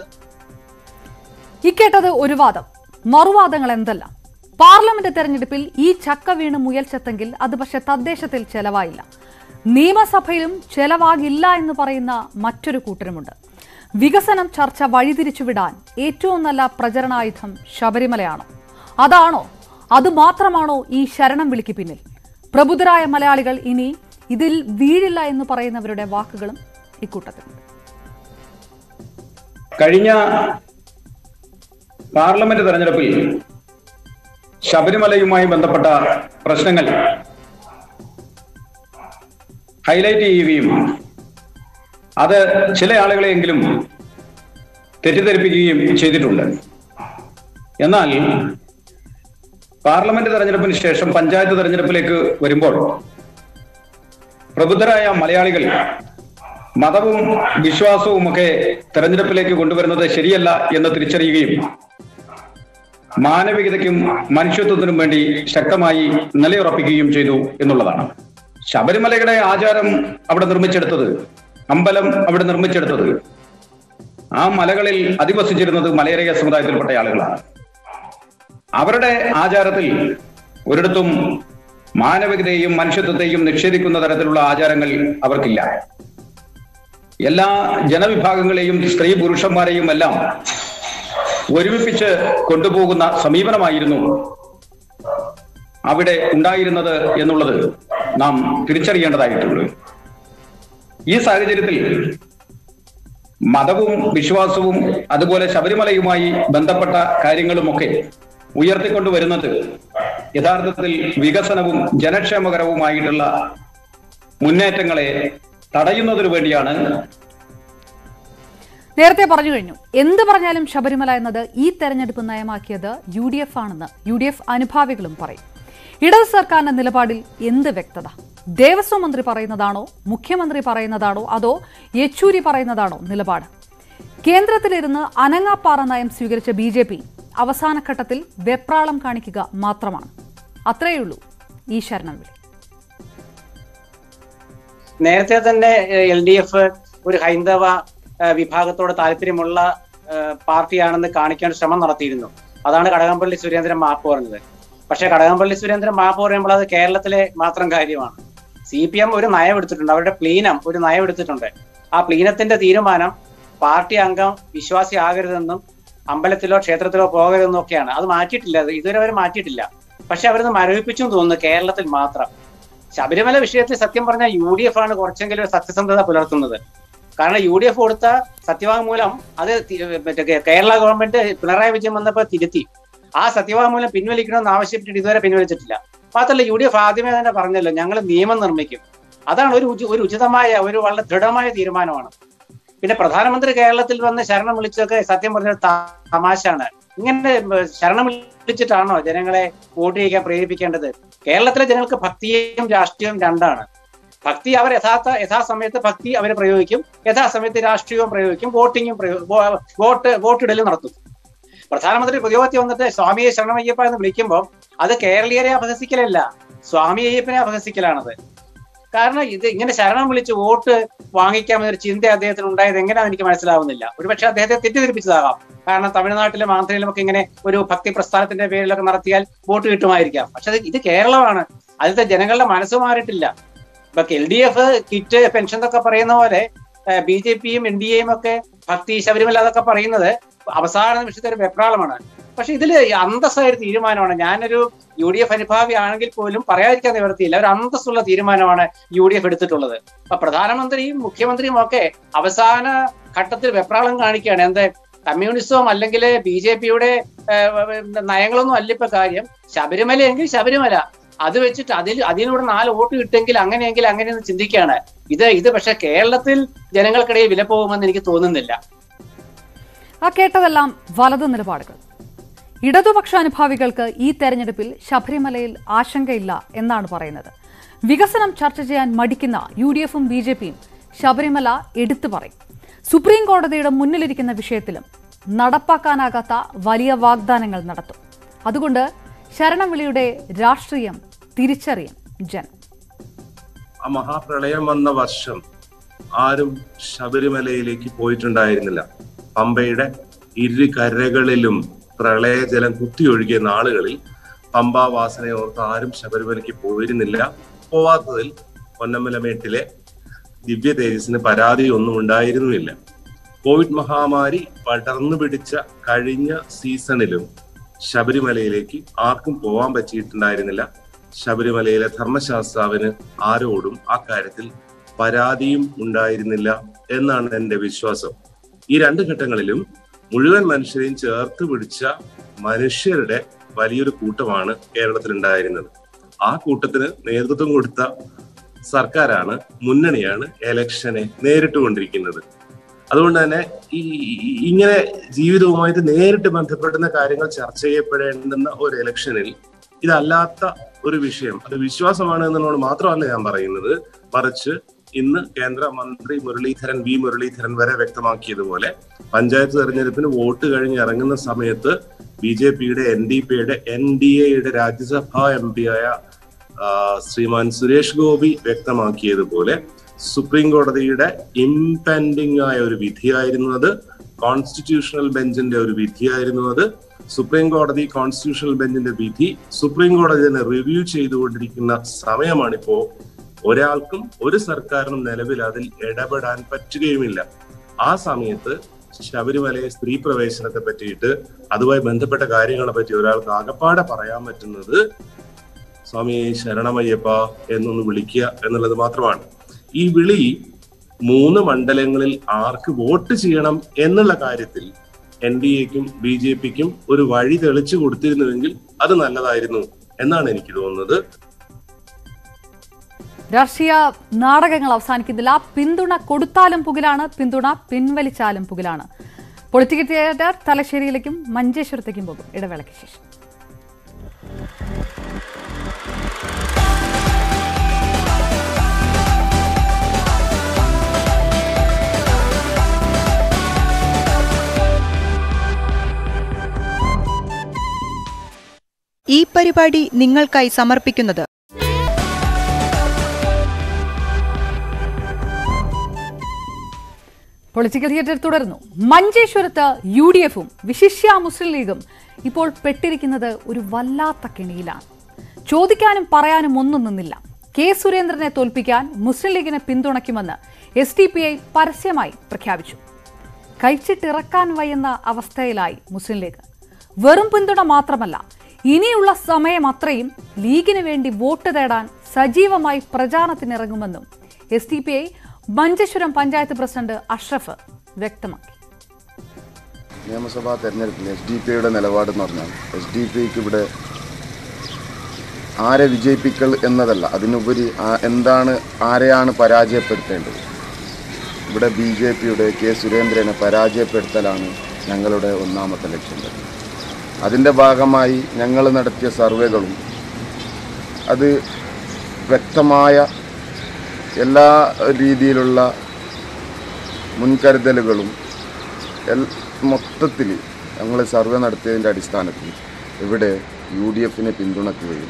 ഇക്കേട്ടത് ഒരു വാദം മറുവാദങ്ങൾ എന്തെല്ലാം പാർലമെന്റ് തെരഞ്ഞെടുപ്പിൽ ഈ ചക്ക വീണ് മുയൽ ചത്തെങ്കിൽ അത് പക്ഷെ തദ്ദേശത്തിൽ ചെലവായില്ല നിയമസഭയിലും ചെലവാകില്ല എന്ന് പറയുന്ന മറ്റൊരു കൂട്ടരുമുണ്ട് വികസനം ചർച്ച വഴിതിരിച്ചുവിടാൻ ഏറ്റവും നല്ല പ്രചരണായുധം ശബരിമലയാണോ അതാണോ അത് മാത്രമാണോ ഈ ശരണം വിളിക്ക് പിന്നിൽ പ്രബുദ്ധരായ മലയാളികൾ ഇനി ഇതിൽ വീഴില്ല എന്ന് പറയുന്നവരുടെ വാക്കുകളും ഇക്കൂട്ടത്തിലുണ്ട് കഴിഞ്ഞ പാർലമെന്റ് തെരഞ്ഞെടുപ്പിൽ ശബരിമലയുമായി ബന്ധപ്പെട്ട പ്രശ്നങ്ങൾ ഹൈലൈറ്റ് ചെയ്യുകയും അത് ചില ആളുകളെയെങ്കിലും തെറ്റിദ്ധരിപ്പിക്കുകയും ചെയ്തിട്ടുണ്ട് എന്നാൽ പാർലമെന്റ് തെരഞ്ഞെടുപ്പിന് ശേഷം പഞ്ചായത്ത് തെരഞ്ഞെടുപ്പിലേക്ക് വരുമ്പോൾ പ്രബുദ്ധരായ മലയാളികൾ മതവും വിശ്വാസവും ഒക്കെ തെരഞ്ഞെടുപ്പിലേക്ക് കൊണ്ടുവരുന്നത് ശരിയല്ല എന്ന് തിരിച്ചറിയുകയും മാനവികതയ്ക്കും മനുഷ്യത്വത്തിനും വേണ്ടി ശക്തമായി നിലയുറപ്പിക്കുകയും ചെയ്തു എന്നുള്ളതാണ് ശബരിമലയുടെ ആചാരം അവിടെ നിർമ്മിച്ചെടുത്തത് അമ്പലം അവിടെ നിർമ്മിച്ചെടുത്തത് ആ മലകളിൽ അധിവസിച്ചിരുന്നത് മലയരയ സമുദായത്തിൽപ്പെട്ട ആളുകളാണ് അവരുടെ ആചാരത്തിൽ ഒരിടത്തും മാനവികതയെയും മനുഷ്യത്വത്തെയും നിഷേധിക്കുന്ന തരത്തിലുള്ള ആചാരങ്ങൾ അവർക്കില്ല എല്ലാ ജനവിഭാഗങ്ങളെയും സ്ത്രീ പുരുഷന്മാരെയും എല്ലാം ഒരുമിപ്പിച്ച് കൊണ്ടുപോകുന്ന സമീപനമായിരുന്നു അവിടെ ഉണ്ടായിരുന്നത് എന്നുള്ളത് നാം തിരിച്ചറിയേണ്ടതായിട്ടുണ്ട് ഈ സാഹചര്യത്തിൽ മതവും വിശ്വാസവും അതുപോലെ ശബരിമലയുമായി ബന്ധപ്പെട്ട കാര്യങ്ങളുമൊക്കെ ഉയർത്തിക്കൊണ്ടുവരുന്നത് യഥാർത്ഥത്തിൽ വികസനവും ജനക്ഷേമകരവുമായിട്ടുള്ള മുന്നേറ്റങ്ങളെ തടയുന്നതിനു വേണ്ടിയാണ് നേരത്തെ പറഞ്ഞു കഴിഞ്ഞു എന്ത് പറഞ്ഞാലും ശബരിമല എന്നത് ഈ തെരഞ്ഞെടുപ്പ് നയമാക്കിയത് യു ഡി എഫ് ആണെന്ന് യു ഡി എഫ് അനുഭാവികളും പറയും ഇടത് സർക്കാരിന്റെ നിലപാടിൽ എന്ത് വ്യക്തത ദേവസ്വം മന്ത്രി പറയുന്നതാണോ മുഖ്യമന്ത്രി പറയുന്നതാണോ അതോ യെച്ചൂരി പറയുന്നതാണോ നിലപാട് കേന്ദ്രത്തിലിരുന്ന് അനങ്ങാപ്പാറ നയം സ്വീകരിച്ച ബി ജെ പി അവസാന ഘട്ടത്തിൽ വെപ്രാളം കാണിക്കുക മാത്രമാണ് അത്രയുള്ളൂ ഈ ശരണം വിളി നേരത്തെ തന്നെ എൽ ഡി എഫ് ഒരു ഹൈന്ദവ ഏഹ്, വിഭാഗത്തോട് താല്പര്യമുള്ള ഏഹ്, പാർട്ടിയാണെന്ന് കാണിക്കാൻ ശ്രമം നടത്തിയിരുന്നു അതാണ് കടകംപള്ളി സുരേന്ദ്രൻ മാപ്പ് പറഞ്ഞത് പക്ഷേ കടകംപള്ളി സുരേന്ദ്രൻ മാപ്പ് പറയുമ്പോൾ അത് കേരളത്തിലെ മാത്രം കാര്യമാണ് സി പി എം ഒരു നയം എടുത്തിട്ടുണ്ട് അവരുടെ പ്ലീനം ഒരു നയം എടുത്തിട്ടുണ്ട് ആ പ്ലീനത്തിന്റെ തീരുമാനം പാർട്ടി അംഗം വിശ്വാസി ആകരുതെന്നും അമ്പലത്തിലോ ക്ഷേത്രത്തിലോ പോകരുതെന്നും ഒക്കെയാണ് അത് മാറ്റിയിട്ടില്ല അത് ഇതുവരെ അവർ മാറ്റിയിട്ടില്ല പക്ഷെ അവരത് മരവിപ്പിച്ചും തോന്നുന്നു കേരളത്തിൽ മാത്രം ശബരിമല വിഷയത്തിൽ സത്യം പറഞ്ഞാൽ യു ഡി എഫ് ആണ് കുറച്ചെങ്കിലും ഒരു സത്യസന്ധത പുലർത്തുന്നത് കാരണം യു ഡി എഫ് കൊടുത്ത സത്യവാങ്മൂലം അത് തി- മറ്റേ കേ- കേരള ഗവൺമെന്റ് പിണറായി വിജയൻ വന്നപ്പോൾ തിരുത്തി ആ സത്യവാങ്മൂലം പിൻവലിക്കണമെന്ന് ആവശ്യപ്പെട്ടിട്ട് ഇതുവരെ പിൻവലിച്ചിട്ടില്ല മാത്രമല്ല യു ഡി എഫ് ആദ്യമേ തന്നെ പറഞ്ഞല്ലോ ഞങ്ങൾ നിയമം നിർമ്മിക്കും അതാണ് ഒരു ഉചി- ഒരു ഉചിതമായ ഒരു വളരെ ദൃഢമായ തീരുമാനമാണ് പിന്നെ പ്രധാനമന്ത്രി കേരളത്തിൽ വന്ന് ശരണം വിളിച്ചൊക്കെ സത്യം പറഞ്ഞ തമാശാണ് ഇങ്ങനെ ഏർ, ശരണം വിളിച്ചിട്ടാണോ ജനങ്ങളെ വോട്ട് ചെയ്യിക്കാൻ പ്രേരിപ്പിക്കേണ്ടത് കേരളത്തിലെ ജനങ്ങൾക്ക് ഭക്തിയും രാഷ്ട്രീയവും രണ്ടാണ് ഭക്തി അവർ യഥാർത്ഥ യഥാസമയത്ത് ഭക്തി അവർ പ്രയോഗിക്കും യഥാസമയത്ത് രാഷ്ട്രീയവും പ്രയോഗിക്കും വോട്ടിങ്ങും പ്രയോ- വോ- വോട്ട് വോട്ടിടലും നടത്തും പ്രധാനമന്ത്രി പ്രതിയോഗത്തിൽ വന്നിട്ട് സ്വാമിയെ ശരണമയ്യപ്പ എന്ന് വിളിക്കുമ്പോൾ അത് കേരളീയരെ അപഹസിക്കലല്ല സ്വാമി അയ്യപ്പനെ അപഹസിക്കലാണത് കാരണം ഇത് ഇങ്ങനെ ശരണം വിളിച്ച് വോട്ട് വാങ്ങിക്കാമെന്നൊരു ചിന്ത അദ്ദേഹത്തിന് ഉണ്ടായത് എങ്ങനെയാണെന്ന് എനിക്ക് മനസ്സിലാവുന്നില്ല ഒരുപക്ഷെ അദ്ദേഹത്തെ തെറ്റിദ്ധരിപ്പിച്ചതാകാം കാരണം തമിഴ്നാട്ടിലും ആന്ധ്രയിലും ഒക്കെ ഇങ്ങനെ ഒരു ഭക്തി പ്രസ്ഥാനത്തിന്റെ പേരിലൊക്കെ നടത്തിയാൽ വോട്ട് കിട്ടുമായിരിക്കാം പക്ഷെ അത് ഇത് കേരളമാണ് അതിലത്തെ ജനങ്ങളുടെ മനസ്സ് മാറിയിട്ടില്ല ഇപ്പൊ L D F kit pension എന്നൊക്കെ പറയുന്ന പോലെ ബി ജെ പിയും എൻ ഡി എയും ഒക്കെ ഭക്തി ശബരിമല അതൊക്കെ പറയുന്നത് അവസാന നിമിഷത്തെ ഒരു വെപ്രാളമാണ് പക്ഷെ ഇതിൽ അന്തസ്സായ ഒരു തീരുമാനമാണ് ഞാനൊരു യു ഡി എഫ് അനുഭാവി ആണെങ്കിൽ പോലും പറയാതിരിക്കാൻ നിവർത്തിയില്ല ഒരു അന്തസ്സുള്ള തീരുമാനമാണ് യു ഡി എഫ് എടുത്തിട്ടുള്ളത് അപ്പൊ പ്രധാനമന്ത്രിയും മുഖ്യമന്ത്രിയും ഒക്കെ അവസാന ഘട്ടത്തിൽ വെപ്രാളം കാണിക്കുകയാണ് എന്ത് കമ്മ്യൂണിസവും അല്ലെങ്കിൽ ബി ജെ പിയുടെ നയങ്ങളൊന്നും അല്ല ഇപ്പൊ കാര്യം ശബരിമല എങ്കിൽ ശബരിമല അത് വെച്ചിട്ട് അതിൽ അതിലൂടെ നാല് വോട്ട് കിട്ടുമെങ്കിൽ അങ്ങനെയെങ്കിൽ അങ്ങനെയെന്ന് ചിന്തിക്കുകയാണ് ഇത് ഇത് പക്ഷെ കേരളത്തിൽ ജനങ്ങൾക്കിടയിൽ വില പോകുമെന്ന് എനിക്ക് തോന്നുന്നില്ല ആ കേട്ടതെല്ലാം വലതു നിലപാടുകൾ ഇടതുപക്ഷ അനുഭാവികൾക്ക് ഈ തെരഞ്ഞെടുപ്പിൽ ശബരിമലയിൽ ആശങ്കയില്ല എന്നാണ് പറയുന്നത് വികസനം ചർച്ച ചെയ്യാൻ മടിക്കുന്ന യു ഡി എഫും ബി ജെ പിയും ശബരിമല എടുത്തു പറയും സുപ്രീം കോടതിയുടെ മുന്നിലിരിക്കുന്ന വിഷയത്തിലും നടപ്പാക്കാനാകാത്ത വലിയ വാഗ്ദാനങ്ങൾ നടത്തും അതുകൊണ്ട് ശരണം വിളിയുടെ രാഷ്ട്രീയം തിരിച്ചറിയും ജനം ആ മഹാപ്രളയം വന്ന വർഷം ആരും ശബരിമലയിലേക്ക് പോയിട്ടുണ്ടായിരുന്നില്ല പമ്പയുടെ ഇരു കരകളിലും പ്രളയജലം കുത്തിയൊഴുകിയ നാളുകളിൽ പമ്പ വാസനയോർത്ത് ആരും ശബരിമലയ്ക്ക് പോയിരുന്നില്ല പോവാത്തതിൽ പൊന്നമ്പലമേട്ടിലെ ദിവ്യ തേജസ്സിന് പരാതി ഒന്നും ഉണ്ടായിരുന്നുമില്ല കോവിഡ് മഹാമാരി പടർന്നു പിടിച്ച കഴിഞ്ഞ സീസണിലും ശബരിമലയിലേക്ക് ആർക്കും പോവാൻ പറ്റിയിട്ടുണ്ടായിരുന്നില്ല ശബരിമലയിലെ ധർമ്മശാസ്ത്രാവിന് ആരോടും ആ കാര്യത്തിൽ പരാതിയും ഉണ്ടായിരുന്നില്ല എന്നാണ് എന്റെ വിശ്വാസം ഈ രണ്ട് ഘട്ടങ്ങളിലും മുഴുവൻ മനുഷ്യരെയും ചേർത്ത് പിടിച്ച മനുഷ്യരുടെ വലിയൊരു കൂട്ടമാണ് കേരളത്തിൽ ഉണ്ടായിരുന്നത് ആ കൂട്ടത്തിന് നേതൃത്വം കൊടുത്ത സർക്കാരാണ് മുന്നണിയാണ് എലക്ഷനെ നേരിട്ടുകൊണ്ടിരിക്കുന്നത് അതുകൊണ്ട് തന്നെ ഈ ഈ- ഇങ്ങനെ ജീവിതവുമായിട്ട് നേരിട്ട് ബന്ധപ്പെടുന്ന കാര്യങ്ങൾ ചർച്ച ചെയ്യപ്പെടേണ്ടുന്ന ഒരു ഇലക്ഷനിൽ ഇതല്ലാത്ത ഒരു വിഷയം അത് വിശ്വാസമാണ് എന്നുള്ളത് മാത്രമല്ല ഞാൻ പറയുന്നത് മറിച്ച് ഇന്ന് കേന്ദ്ര മന്ത്രി മുരളീധരൻ വി മുരളീധരൻ വരെ വ്യക്തമാക്കിയതുപോലെ പഞ്ചായത്ത് തെരഞ്ഞെടുപ്പിന് വോട്ട് കഴിഞ്ഞ് ഇറങ്ങുന്ന സമയത്ത് ബി ജെ പിയുടെ എൻ ഡി പിയുടെ എൻ ഡി എയുടെ രാജ്യസഭാ എം പിയായ ആ, ശ്രീമാൻ സുരേഷ് ഗോപി വ്യക്തമാക്കിയതുപോലെ സുപ്രീം കോടതിയുടെ ഇംപെൻഡിംഗ് ആയ ഒരു വിധിയായിരുന്നു അത് കോൺസ്റ്റിറ്റ്യൂഷണൽ ബെഞ്ചിന്റെ ഒരു വിധിയായിരുന്നു അത് സുപ്രീം കോടതി കോൺസ്റ്റിറ്റ്യൂഷണൽ ബെഞ്ചിന്റെ വിധി സുപ്രീം കോടതി തന്നെ റിവ്യൂ ചെയ്തുകൊണ്ടിരിക്കുന്ന സമയമാണിപ്പോ ഒരാൾക്കും ഒരു സർക്കാരിനും നിലവിൽ അതിൽ ഇടപെടാൻ പറ്റുകയുമില്ല ആ സമയത്ത് ശബരിമലയെ സ്ത്രീ പ്രവേശനത്തെ പറ്റിയിട്ട് അതുമായി ബന്ധപ്പെട്ട കാര്യങ്ങളെ പറ്റി ഒരാൾക്ക് ആകപ്പാടെ പറയാൻ പറ്റുന്നത് സ്വാമി ശരണമയ്യപ്പ എന്നൊന്ന് വിളിക്കുക എന്നുള്ളത് മാത്രമാണ് ഈ വിളി മൂന്ന് മണ്ഡലങ്ങളിൽ ആർക്ക് വോട്ട് ചെയ്യണം എന്നുള്ള കാര്യത്തിൽ എൻ ഡി എക്കും ബി ജെ പിക്കും ഒരു വഴി തെളിച്ചു കൊടുത്തിരുന്നുവെങ്കിൽ അത് നല്ലതായിരുന്നു എന്നാണ് എനിക്ക് തോന്നുന്നത് രാഷ്ട്രീയ നാടകങ്ങൾ അവസാനിക്കുന്നില്ല പിന്തുണ കൊടുത്താലും പുകിലാണ് പിന്തുണ പിൻവലിച്ചാലും പുകിലാണ് പൊളിറ്റിക്കൽ തിയേറ്റർ തലശ്ശേരിയിലേക്കും മഞ്ചേശ്വരത്തേക്കും പോകും ഇടവേളയ്ക്ക് ശേഷം ഈ പരിപാടി നിങ്ങൾക്കായി സമർപ്പിക്കുന്നത് പൊളിറ്റിക്കൽ തിയേറ്റർ തുടരുന്നു മഞ്ചേശ്വരത്ത് യു ഡി എഫും വിശിഷ്യ മുസ്ലിം ലീഗും ഇപ്പോൾ പെട്ടിരിക്കുന്നത് ഒരു വല്ലാത്ത കെണിയിലാണ് ചോദിക്കാനും പറയാനും ഒന്നും നിന്നില്ല കെ സുരേന്ദ്രനെ തോൽപ്പിക്കാൻ മുസ്ലിം ലീഗിനെ പിന്തുണയ്ക്കുമെന്ന് എസ് ഡി പി ഐ പരസ്യമായി പ്രഖ്യാപിച്ചു കഴിച്ചിട്ടിറക്കാൻ വയ്യുന്ന അവസ്ഥയിലായി മുസ്ലിം ലീഗ് വെറും പിന്തുണ മാത്രമല്ല ഇനിയുള്ള സമയം അത്രയും ലീഗിന് വേണ്ടി വോട്ട് തേടാൻ സജീവമായി പ്രചാരണത്തിനിറങ്ങുമെന്നും S D P I Manjeshwaram panchayat president Ashraf വ്യക്തമാക്കി നിയമസഭാ തെരഞ്ഞെടുപ്പിൽ എസ് ഡി പി ഐയുടെ നിലപാട് എന്ന് പറഞ്ഞാൽ എസ് ഡി പി ഐക്ക് ഇവിടെ ആരെ വിജയിപ്പിക്കൽ എന്നതല്ല അതിനുപരി ആ- എന്താണ് ആരെയാണ് പരാജയപ്പെടുത്തേണ്ടത് ഇവിടെ ബി ജെ പിയുടെ കെ സുരേന്ദ്രനെ പരാജയപ്പെടുത്തലാണ് ഞങ്ങളുടെ ഒന്നാമത്തെ ലക്ഷ്യം തന്നെ അതിൻ്റെ ഭാഗമായി ഞങ്ങൾ നടത്തിയ സർവേകളും അത് വ്യക്തമായ എല്ലാ രീതിയിലുള്ള മുൻകരുതലുകളും എൽ- മൊത്തത്തിൽ ഞങ്ങൾ സർവേ നടത്തിയതിൻ്റെ അടിസ്ഥാനത്തിൽ ഇവിടെ യു ഡി എഫിനെ പിന്തുണക്കുകയും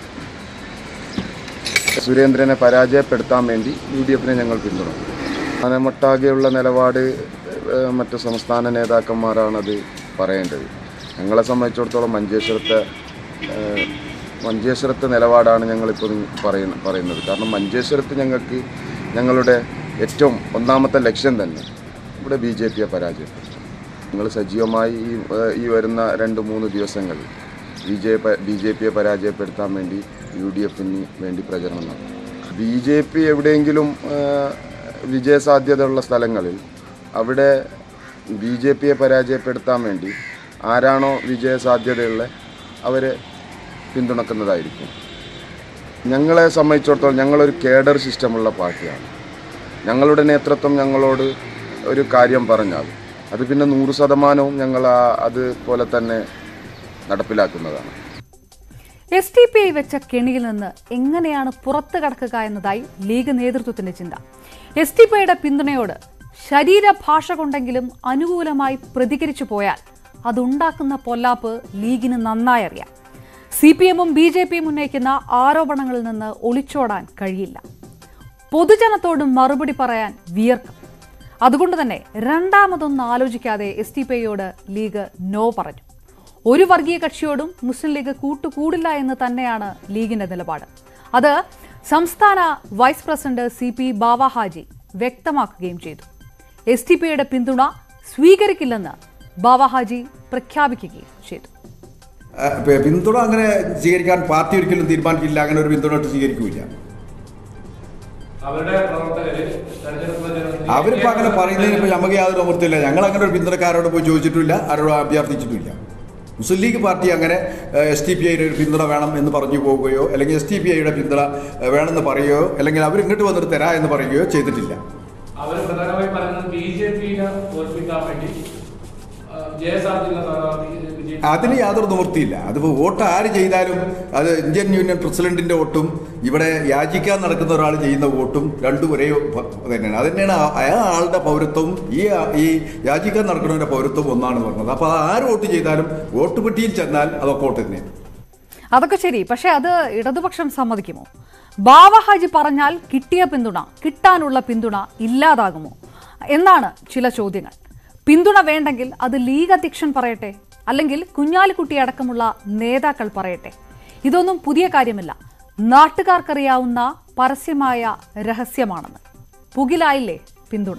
സുരേന്ദ്രനെ പരാജയപ്പെടുത്താൻ വേണ്ടി യു ഡി എഫിനെ ഞങ്ങൾ പിന്തുണക്കും മനമൊട്ടാകെയുള്ള നിലപാട് ഏഹ്, മറ്റ് സംസ്ഥാന നേതാക്കന്മാരാണത് പറയേണ്ടത് ഞങ്ങളെ സംബന്ധിച്ചിടത്തോളം മഞ്ചേശ്വരത്തെ ഏഹ്, മഞ്ചേശ്വരത്തെ നിലപാടാണ് ഞങ്ങളിപ്പോൾ പറയുന്ന പറയുന്നത് കാരണം മഞ്ചേശ്വരത്ത് ഞങ്ങൾക്ക് ഞങ്ങളുടെ ഏറ്റവും ഒന്നാമത്തെ ലക്ഷ്യം തന്നെ ഇവിടെ ബി ജെ പിയെ പരാജയപ്പെടുത്തും ഞങ്ങൾ സജീവമായി ഈ ഏഹ്, ഈ വരുന്ന രണ്ട് മൂന്ന് ദിവസങ്ങളിൽ ബി ജെ ബി ജെ പിയെ പരാജയപ്പെടുത്താൻ വേണ്ടി യു ഡി എഫിന് വേണ്ടി പ്രചരണം നടത്തും ബി ജെ പി എവിടെയെങ്കിലും ഏഹ്, വിജയസാധ്യതയുള്ള സ്ഥലങ്ങളിൽ അവിടെ ബി ജെ പിയെ പരാജയപ്പെടുത്താൻ വേണ്ടി ആരാണോ വിജയസാധ്യതയുള്ള അവരെ പിന്തുണക്കുന്നതായിരിക്കും ഞങ്ങളെ സംബന്ധിച്ചിടത്തോളം ഞങ്ങളൊരു കേഡർ സിസ്റ്റമുള്ള പാർട്ടിയാണ് ഞങ്ങളുടെ നേതൃത്വം ഞങ്ങളോട് ഒരു കാര്യം പറഞ്ഞാൽ അത് പിന്നെ നൂറ് ശതമാനവും ഞങ്ങൾ ആ- അതുപോലെ തന്നെ നടപ്പിലാക്കുന്നതാണ് എസ് ടി പി ഐ വെച്ച കെണിയിൽ നിന്ന് എങ്ങനെയാണ് പുറത്തു കടക്കുക എന്നതായി ലീഗ് നേതൃത്വത്തിന്റെ ചിന്ത എസ് ടി പി ഐയുടെ പിന്തുണയോട് ശരീരഭാഷ കൊണ്ടെങ്കിലും അനുകൂലമായി പ്രതികരിച്ചു പോയാൽ അതുണ്ടാക്കുന്ന പൊല്ലാപ്പ് ലീഗിന് നന്നായി അറിയാം സി പി എമ്മും ബി ജെ പിയും ഉന്നയിക്കുന്ന ആരോപണങ്ങളിൽ നിന്ന് ഒളിച്ചോടാൻ കഴിയില്ല പൊതുജനത്തോട് മറുപടി പറയാൻ വിയർക്കും അതുകൊണ്ട് തന്നെ രണ്ടാമതൊന്നും ആലോചിക്കാതെ എസ് ടി പി ഐയോട് ലീഗ് നോ പറഞ്ഞു ഒരു വർഗീയ കക്ഷിയോടും മുസ്ലിം ലീഗ് കൂട്ടുകൂടില്ല എന്ന് തന്നെയാണ് ലീഗിന്റെ നിലപാട് അത് സംസ്ഥാന vice president C P Bava Haji വ്യക്തമാക്കുകയും ചെയ്തു എസ് ടി പിയുടെ പിന്തുണ സ്വീകരിക്കില്ലെന്ന് ബാവ ഹാജി പ്രഖ്യാപിക്കുകയും ചെയ്തു ആ, പി- പിന്തുണ അങ്ങനെ സ്വീകരിക്കാൻ പാർട്ടി ഒരിക്കലും തീരുമാനിക്കില്ല അങ്ങനെ ഒരു പിന്തുണ ഒട്ട് സ്വീകരിക്കില്ല അവരുടെ പ്രവർത്തകര് തെരഞ്ഞെടുപ്പ് പ്രചരണത്തിൽ അവരിപ്പോൾ അങ്ങനെ പറയുന്നതിന് ഇപ്പോൾ നമുക്ക് യാതൊരു നിവൃത്തിയില്ല ഞങ്ങൾ അങ്ങനെ ഒരു പിന്തുണക്കാരോട് പോയി ചോദിച്ചിട്ടില്ല ആരോടും അഭ്യർത്ഥിച്ചിട്ടില്ല മുസ്ലിം ലീഗ് പാർട്ടി അങ്ങനെ എസ് ടി പി ഐയുടെ ഒരു പിന്തുണ വേണം എന്ന് പറഞ്ഞു പോവുകയോ അല്ലെങ്കിൽ എസ് ടി പി ഐയുടെ പിന്തുണ ഏഹ്, വേണമെന്ന് പറയുകയോ അല്ലെങ്കിൽ അവർ ഇങ്ങോട്ട് വന്നിട്ട് തരാ എന്ന് പറയുകയോ ചെയ്തിട്ടില്ല അവർ പ്രധാനമായും പറയുന്നത് ബി ജെ പിയെ തോൽപ്പിക്കാൻ വേണ്ടി ആ, ജയസാധ്യത സ്ഥാനാർത്ഥി വിജയിപ്പിക്കാൻ അതിന് യാതൊരു നിവൃത്തിയില്ല അതിപ്പോൾ വോട്ട് ആര് ചെയ്താലും അത് ഇന്ത്യൻ യൂണിയൻ പ്രസിഡന്റിന്റെ വോട്ടും ഇവിടെ യാചിക്കാൻ നടക്കുന്ന ഒരാൾ ചെയ്യുന്ന വോട്ടും രണ്ടും ഒരേ പ- തന്നെയാണ് അത് തന്നെയാണ് ആ- ആ ആളുടെ പൗരത്വവും ഈ ഈ യാചിക്കാൻ നടക്കുന്നവരുടെ പൗരത്വവും ഒന്നാണ് പറഞ്ഞത് അപ്പോൾ ആര് വോട്ട് ചെയ്താലും വോട്ട് പെട്ടിയിൽ ചെന്നാൽ അതൊക്കെ വോട്ട് തന്നെയാണ് അതൊക്കെ ശരി പക്ഷെ അത് ഇടതുപക്ഷം സമ്മതിക്കുമോ ബാവ ഹാജി പറഞ്ഞാൽ കിട്ടിയ പിന്തുണ കിട്ടാനുള്ള പിന്തുണ ഇല്ലാതാകുമോ എന്നാണ് ചില ചോദ്യങ്ങൾ പിന്തുണ വേണ്ടെങ്കിൽ അത് ലീഗ് അധ്യക്ഷൻ പറയട്ടെ അല്ലെങ്കിൽ കുഞ്ഞാലിക്കുട്ടി അടക്കമുള്ള നേതാക്കൾ പറയട്ടെ ഇതൊന്നും പുതിയ കാര്യമല്ല നാട്ടുകാർക്കറിയാവുന്ന പരസ്യമായ രഹസ്യമാണെന്ന് പുകിലായില്ലേ പിന്തുണ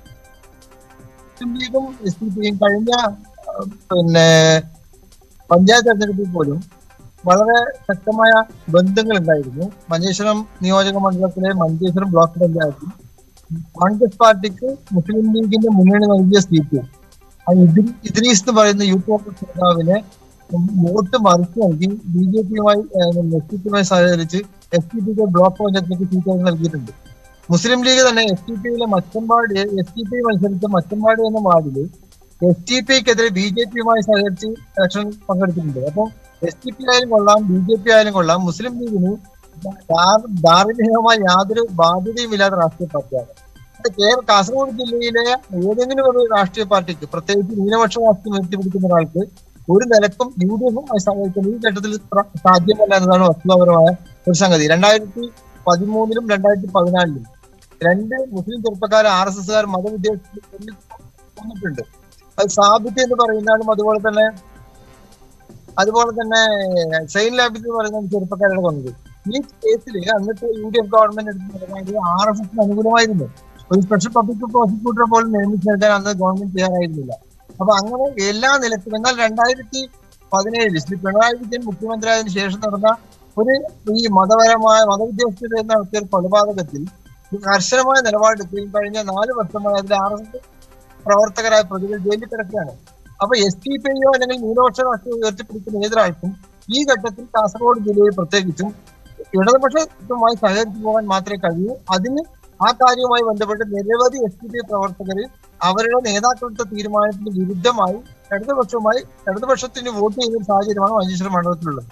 മുസ്ലിം ലീഗും എസ് ഡി പിയും കഴിഞ്ഞ ആ, പിന്നെ പഞ്ചായത്ത് തെരഞ്ഞെടുപ്പിൽ പോലും വളരെ ശക്തമായ ബന്ധങ്ങൾ ഉണ്ടായിരുന്നു മഞ്ചേശ്വരം നിയോജക മണ്ഡലത്തിലെ മഞ്ചേശ്വരം ബ്ലോക്ക് പഞ്ചായത്തിൽ കോൺഗ്രസ് പാർട്ടിക്ക് മുസ്ലിം ലീഗിന്റെ മുന്നണി നൽകിയ സീറ്റ് ആ ഇദ്രി- ഇദ്രീസ് എന്ന് പറയുന്ന യൂത്ത് കോൺഗ്രസ് നേതാവിനെ വോട്ട് മറിച്ച് നൽകി ബി ജെ പിയുമായി എസ് ഡി പിയുമായി സഹകരിച്ച് എസ് ഡി പിക്ക് ബ്ലോക്ക് പഞ്ചായത്തിലേക്ക് സീറ്റ് നൽകിയിട്ടുണ്ട് മുസ്ലിം ലീഗ് തന്നെ എസ് ടി പിയിലെ മച്ചമ്പാട് എസ് ടി പി മത്സരിച്ച മച്ചമ്പാട് എന്ന വാർഡില് എസ് ടി പിക്കെതിരെ ബി ജെ പിയുമായി സഹകരിച്ച് ഇലക്ഷൻ പങ്കെടുത്തിട്ടുണ്ട് അപ്പം എസ് ടി പി ആയാലും കൊള്ളാം ബി ജെ പി ആയാലും കൊള്ളാം മുസ്ലിം ലീഗിന് ധാർ- ധാർമ്മികമായി യാതൊരു ബാധ്യതയും ഇല്ലാത്ത രാഷ്ട്രീയ പാർട്ടിയാണ് ഇത് കേരള കാസർഗോഡ് ജില്ലയിലെ ഏതെങ്കിലും ഒരു രാഷ്ട്രീയ പാർട്ടിക്ക് പ്രത്യേകിച്ച് ന്യൂനപക്ഷ രാഷ്ട്രീയം ഉയർത്തിപ്പിടിക്കുന്ന ഒരാൾക്ക് ഒരു നിലക്കും യു ഡി എഫുമായി സഹകരിക്കുന്ന ഈ ഘട്ടത്തിൽ പ്ര- സാധ്യമല്ല എന്നതാണ് വസ്തുതാപരമായ ഒരു സംഗതി രണ്ടായിരത്തി പതിമൂന്നിലും രണ്ടായിരത്തി പതിനാലിലും രണ്ട് മുസ്ലിം ചെറുപ്പക്കാർ ആർ എസ് എസ്കാർ മതവിദ്യാർത്ഥി കൊന്നിട്ടുണ്ട് അത് സാബിത്ത് എന്ന് പറയുന്ന ആളും അതുപോലെ തന്നെ അതുപോലെ തന്നെ സൈൻ ലാബിൽ എന്ന് പറയുന്ന ഒരു ചെറുപ്പക്കാരുടെ കൊന്നത് ഈ കേസിൽ അന്നത്തെ യു ഡി എഫ് ഗവൺമെന്റ് എടുത്ത നിലപാട് ആർ എസ് എസിന് അനുകൂലമായിരുന്നു ഒരു സ്പെഷ്യൽ പബ്ലിക് പ്രോസിക്യൂട്ടറെ പോലും നിയമിച്ചെടുക്കാൻ അന്ന് ഗവൺമെന്റ് തയ്യാറായിരുന്നില്ല അപ്പൊ അങ്ങനെ എല്ലാ നിലത്തിലും എന്നാൽ രണ്ടായിരത്തി പതിനേഴിൽ ശ്രീ പിണറായി വിജയൻ മുഖ്യമന്ത്രിയായതിനു ശേഷം നടന്ന ഒരു ഈ മതപരമായ മതവിദ്യാഭ്യാസത്തിൽ നടത്തിയ ഒരു കൊലപാതകത്തിൽ ഒരു കർശനമായ നിലപാടെടുക്കുകയും കഴിഞ്ഞ നാല് വർഷമായി അതിൽ ആർ എസ് എസ് പ്രവർത്തകരായ പ്രതികൾ ജയിലിൽ കിടക്കുകയാണ് അപ്പൊ എസ് ടി പി ഐയോ അല്ലെങ്കിൽ ന്യൂനപക്ഷ രാഷ്ട്രീയം ഉയർത്തിപ്പിടിക്കുന്ന ഏതൊരാൾക്കും ഈ ഘട്ടത്തിൽ കാസർഗോഡ് ജില്ലയിൽ പ്രത്യേകിച്ചും ഇടതുപക്ഷത്തുമായി സഹകരിച്ചു പോകാൻ മാത്രമേ കഴിയൂ അതിന് ആ കാര്യവുമായി ബന്ധപ്പെട്ട് നിരവധി എസ് ഡി പി പ്രവർത്തകർ അവരുടെ നേതാക്കളുടെ തീരുമാനത്തിന് വിരുദ്ധമായി ഇടതുപക്ഷവുമായി ഇടതുപക്ഷത്തിന് വോട്ട് ചെയ്യുന്ന ഒരു സാഹചര്യമാണ് മഞ്ചേശ്വരം മണ്ഡലത്തിലുള്ളത്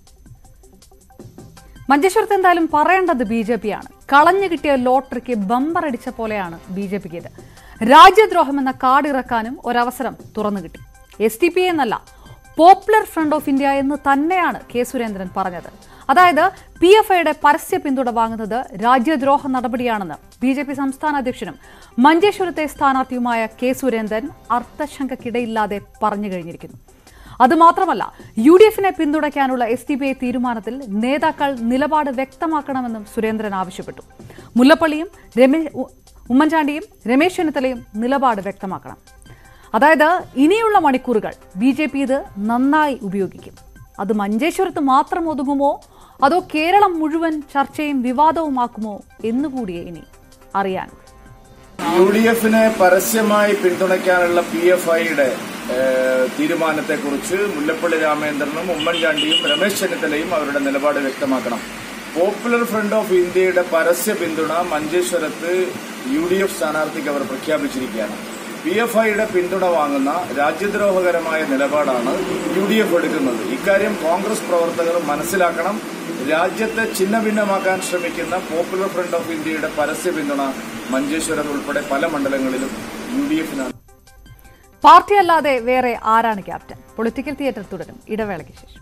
മഞ്ചേശ്വരത്ത് എന്തായാലും പറയേണ്ടത് ബി ജെ പി ആണ് കളഞ്ഞു കിട്ടിയ ലോട്ടറിക്ക് ബമ്പർ അടിച്ച പോലെയാണ് ബി ജെ പിക്ക് ഇത് രാജ്യദ്രോഹം എന്ന കാർഡ് ഇറക്കാനും ഒരവസരം തുറന്നു കിട്ടി എസ് ടി പി എന്നല്ല പോപ്പുലർ ഫ്രണ്ട് ഓഫ് ഇന്ത്യ എന്ന് തന്നെയാണ് കെ സുരേന്ദ്രൻ പറഞ്ഞത് അതായത് പി എഫ് ഐയുടെ പരസ്യ പിന്തുണ വാങ്ങുന്നത് രാജ്യദ്രോഹ നടപടിയാണെന്ന് ബി ജെ പി സംസ്ഥാന അധ്യക്ഷനും മഞ്ചേശ്വരത്തെ സ്ഥാനാർത്ഥിയുമായ കെ സുരേന്ദ്രൻ അർത്ഥശങ്കക്കിടയില്ലാതെ പറഞ്ഞു കഴിഞ്ഞിരിക്കുന്നു അതുമാത്രമല്ല യു ഡി എഫിനെ പിന്തുണയ്ക്കാനുള്ള എസ് ഡി പി ഐ തീരുമാനത്തിൽ നേതാക്കൾ നിലപാട് വ്യക്തമാക്കണമെന്നും സുരേന്ദ്രൻ ആവശ്യപ്പെട്ടു മുല്ലപ്പള്ളിയും രമേ ഉ- ഉമ്മൻചാണ്ടിയും രമേശ് ചെന്നിത്തലയും നിലപാട് വ്യക്തമാക്കണം അതായത് ഇനിയുള്ള മണിക്കൂറുകൾ ബി ജെ പി ഇത് നന്നായി ഉപയോഗിക്കും അത് മഞ്ചേശ്വരത്ത് മാത്രം ഒതുങ്ങുമോ അതോ കേരളം മുഴുവൻ ചർച്ചയും വിവാദവുമാക്കുമോ എന്നുകൂടിയേ ഇനി അറിയാൻ യു ഡി എഫിനെ പരസ്യമായി പിന്തുണയ്ക്കാനുള്ള പി എഫ് ഐയുടെ തീരുമാനത്തെക്കുറിച്ച് മുല്ലപ്പള്ളി രാമചന്ദ്രനും ഉമ്മൻചാണ്ടിയും രമേശ് ചെന്നിത്തലയും അവരുടെ നിലപാട് വ്യക്തമാക്കണം പോപ്പുലർ ഫ്രണ്ട് ഓഫ് ഇന്ത്യയുടെ പരസ്യ പിന്തുണ മഞ്ചേശ്വരത്ത് യു ഡി എഫ് സ്ഥാനാർത്ഥിക്ക് അവർ പ്രഖ്യാപിച്ചിരിക്കുകയാണ് പി എഫ് ഐയുടെ പിന്തുണ വാങ്ങുന്ന രാജ്യദ്രോഹകരമായ നിലപാടാണ് യു ഡി എഫ് എടുക്കുന്നത് ഇക്കാര്യം കോൺഗ്രസ് പ്രവർത്തകർ മനസ്സിലാക്കണം രാജ്യത്തെ ഛിന്നഭിന്നമാക്കാൻ ശ്രമിക്കുന്ന പോപ്പുലർ ഫ്രണ്ട് ഓഫ് ഇന്ത്യയുടെ പരസ്യ പിന്തുണ മഞ്ചേശ്വരം ഉൾപ്പെടെ പല മണ്ഡലങ്ങളിലും യു ഡി എഫിനാണ് പാർട്ടി അല്ലാതെ വേറെ ആരാണ് ക്യാപ്റ്റൻ പൊളിറ്റിക്കൽ തിയേറ്റർ തുടരും ഇടവേളയ്ക്ക് ശേഷം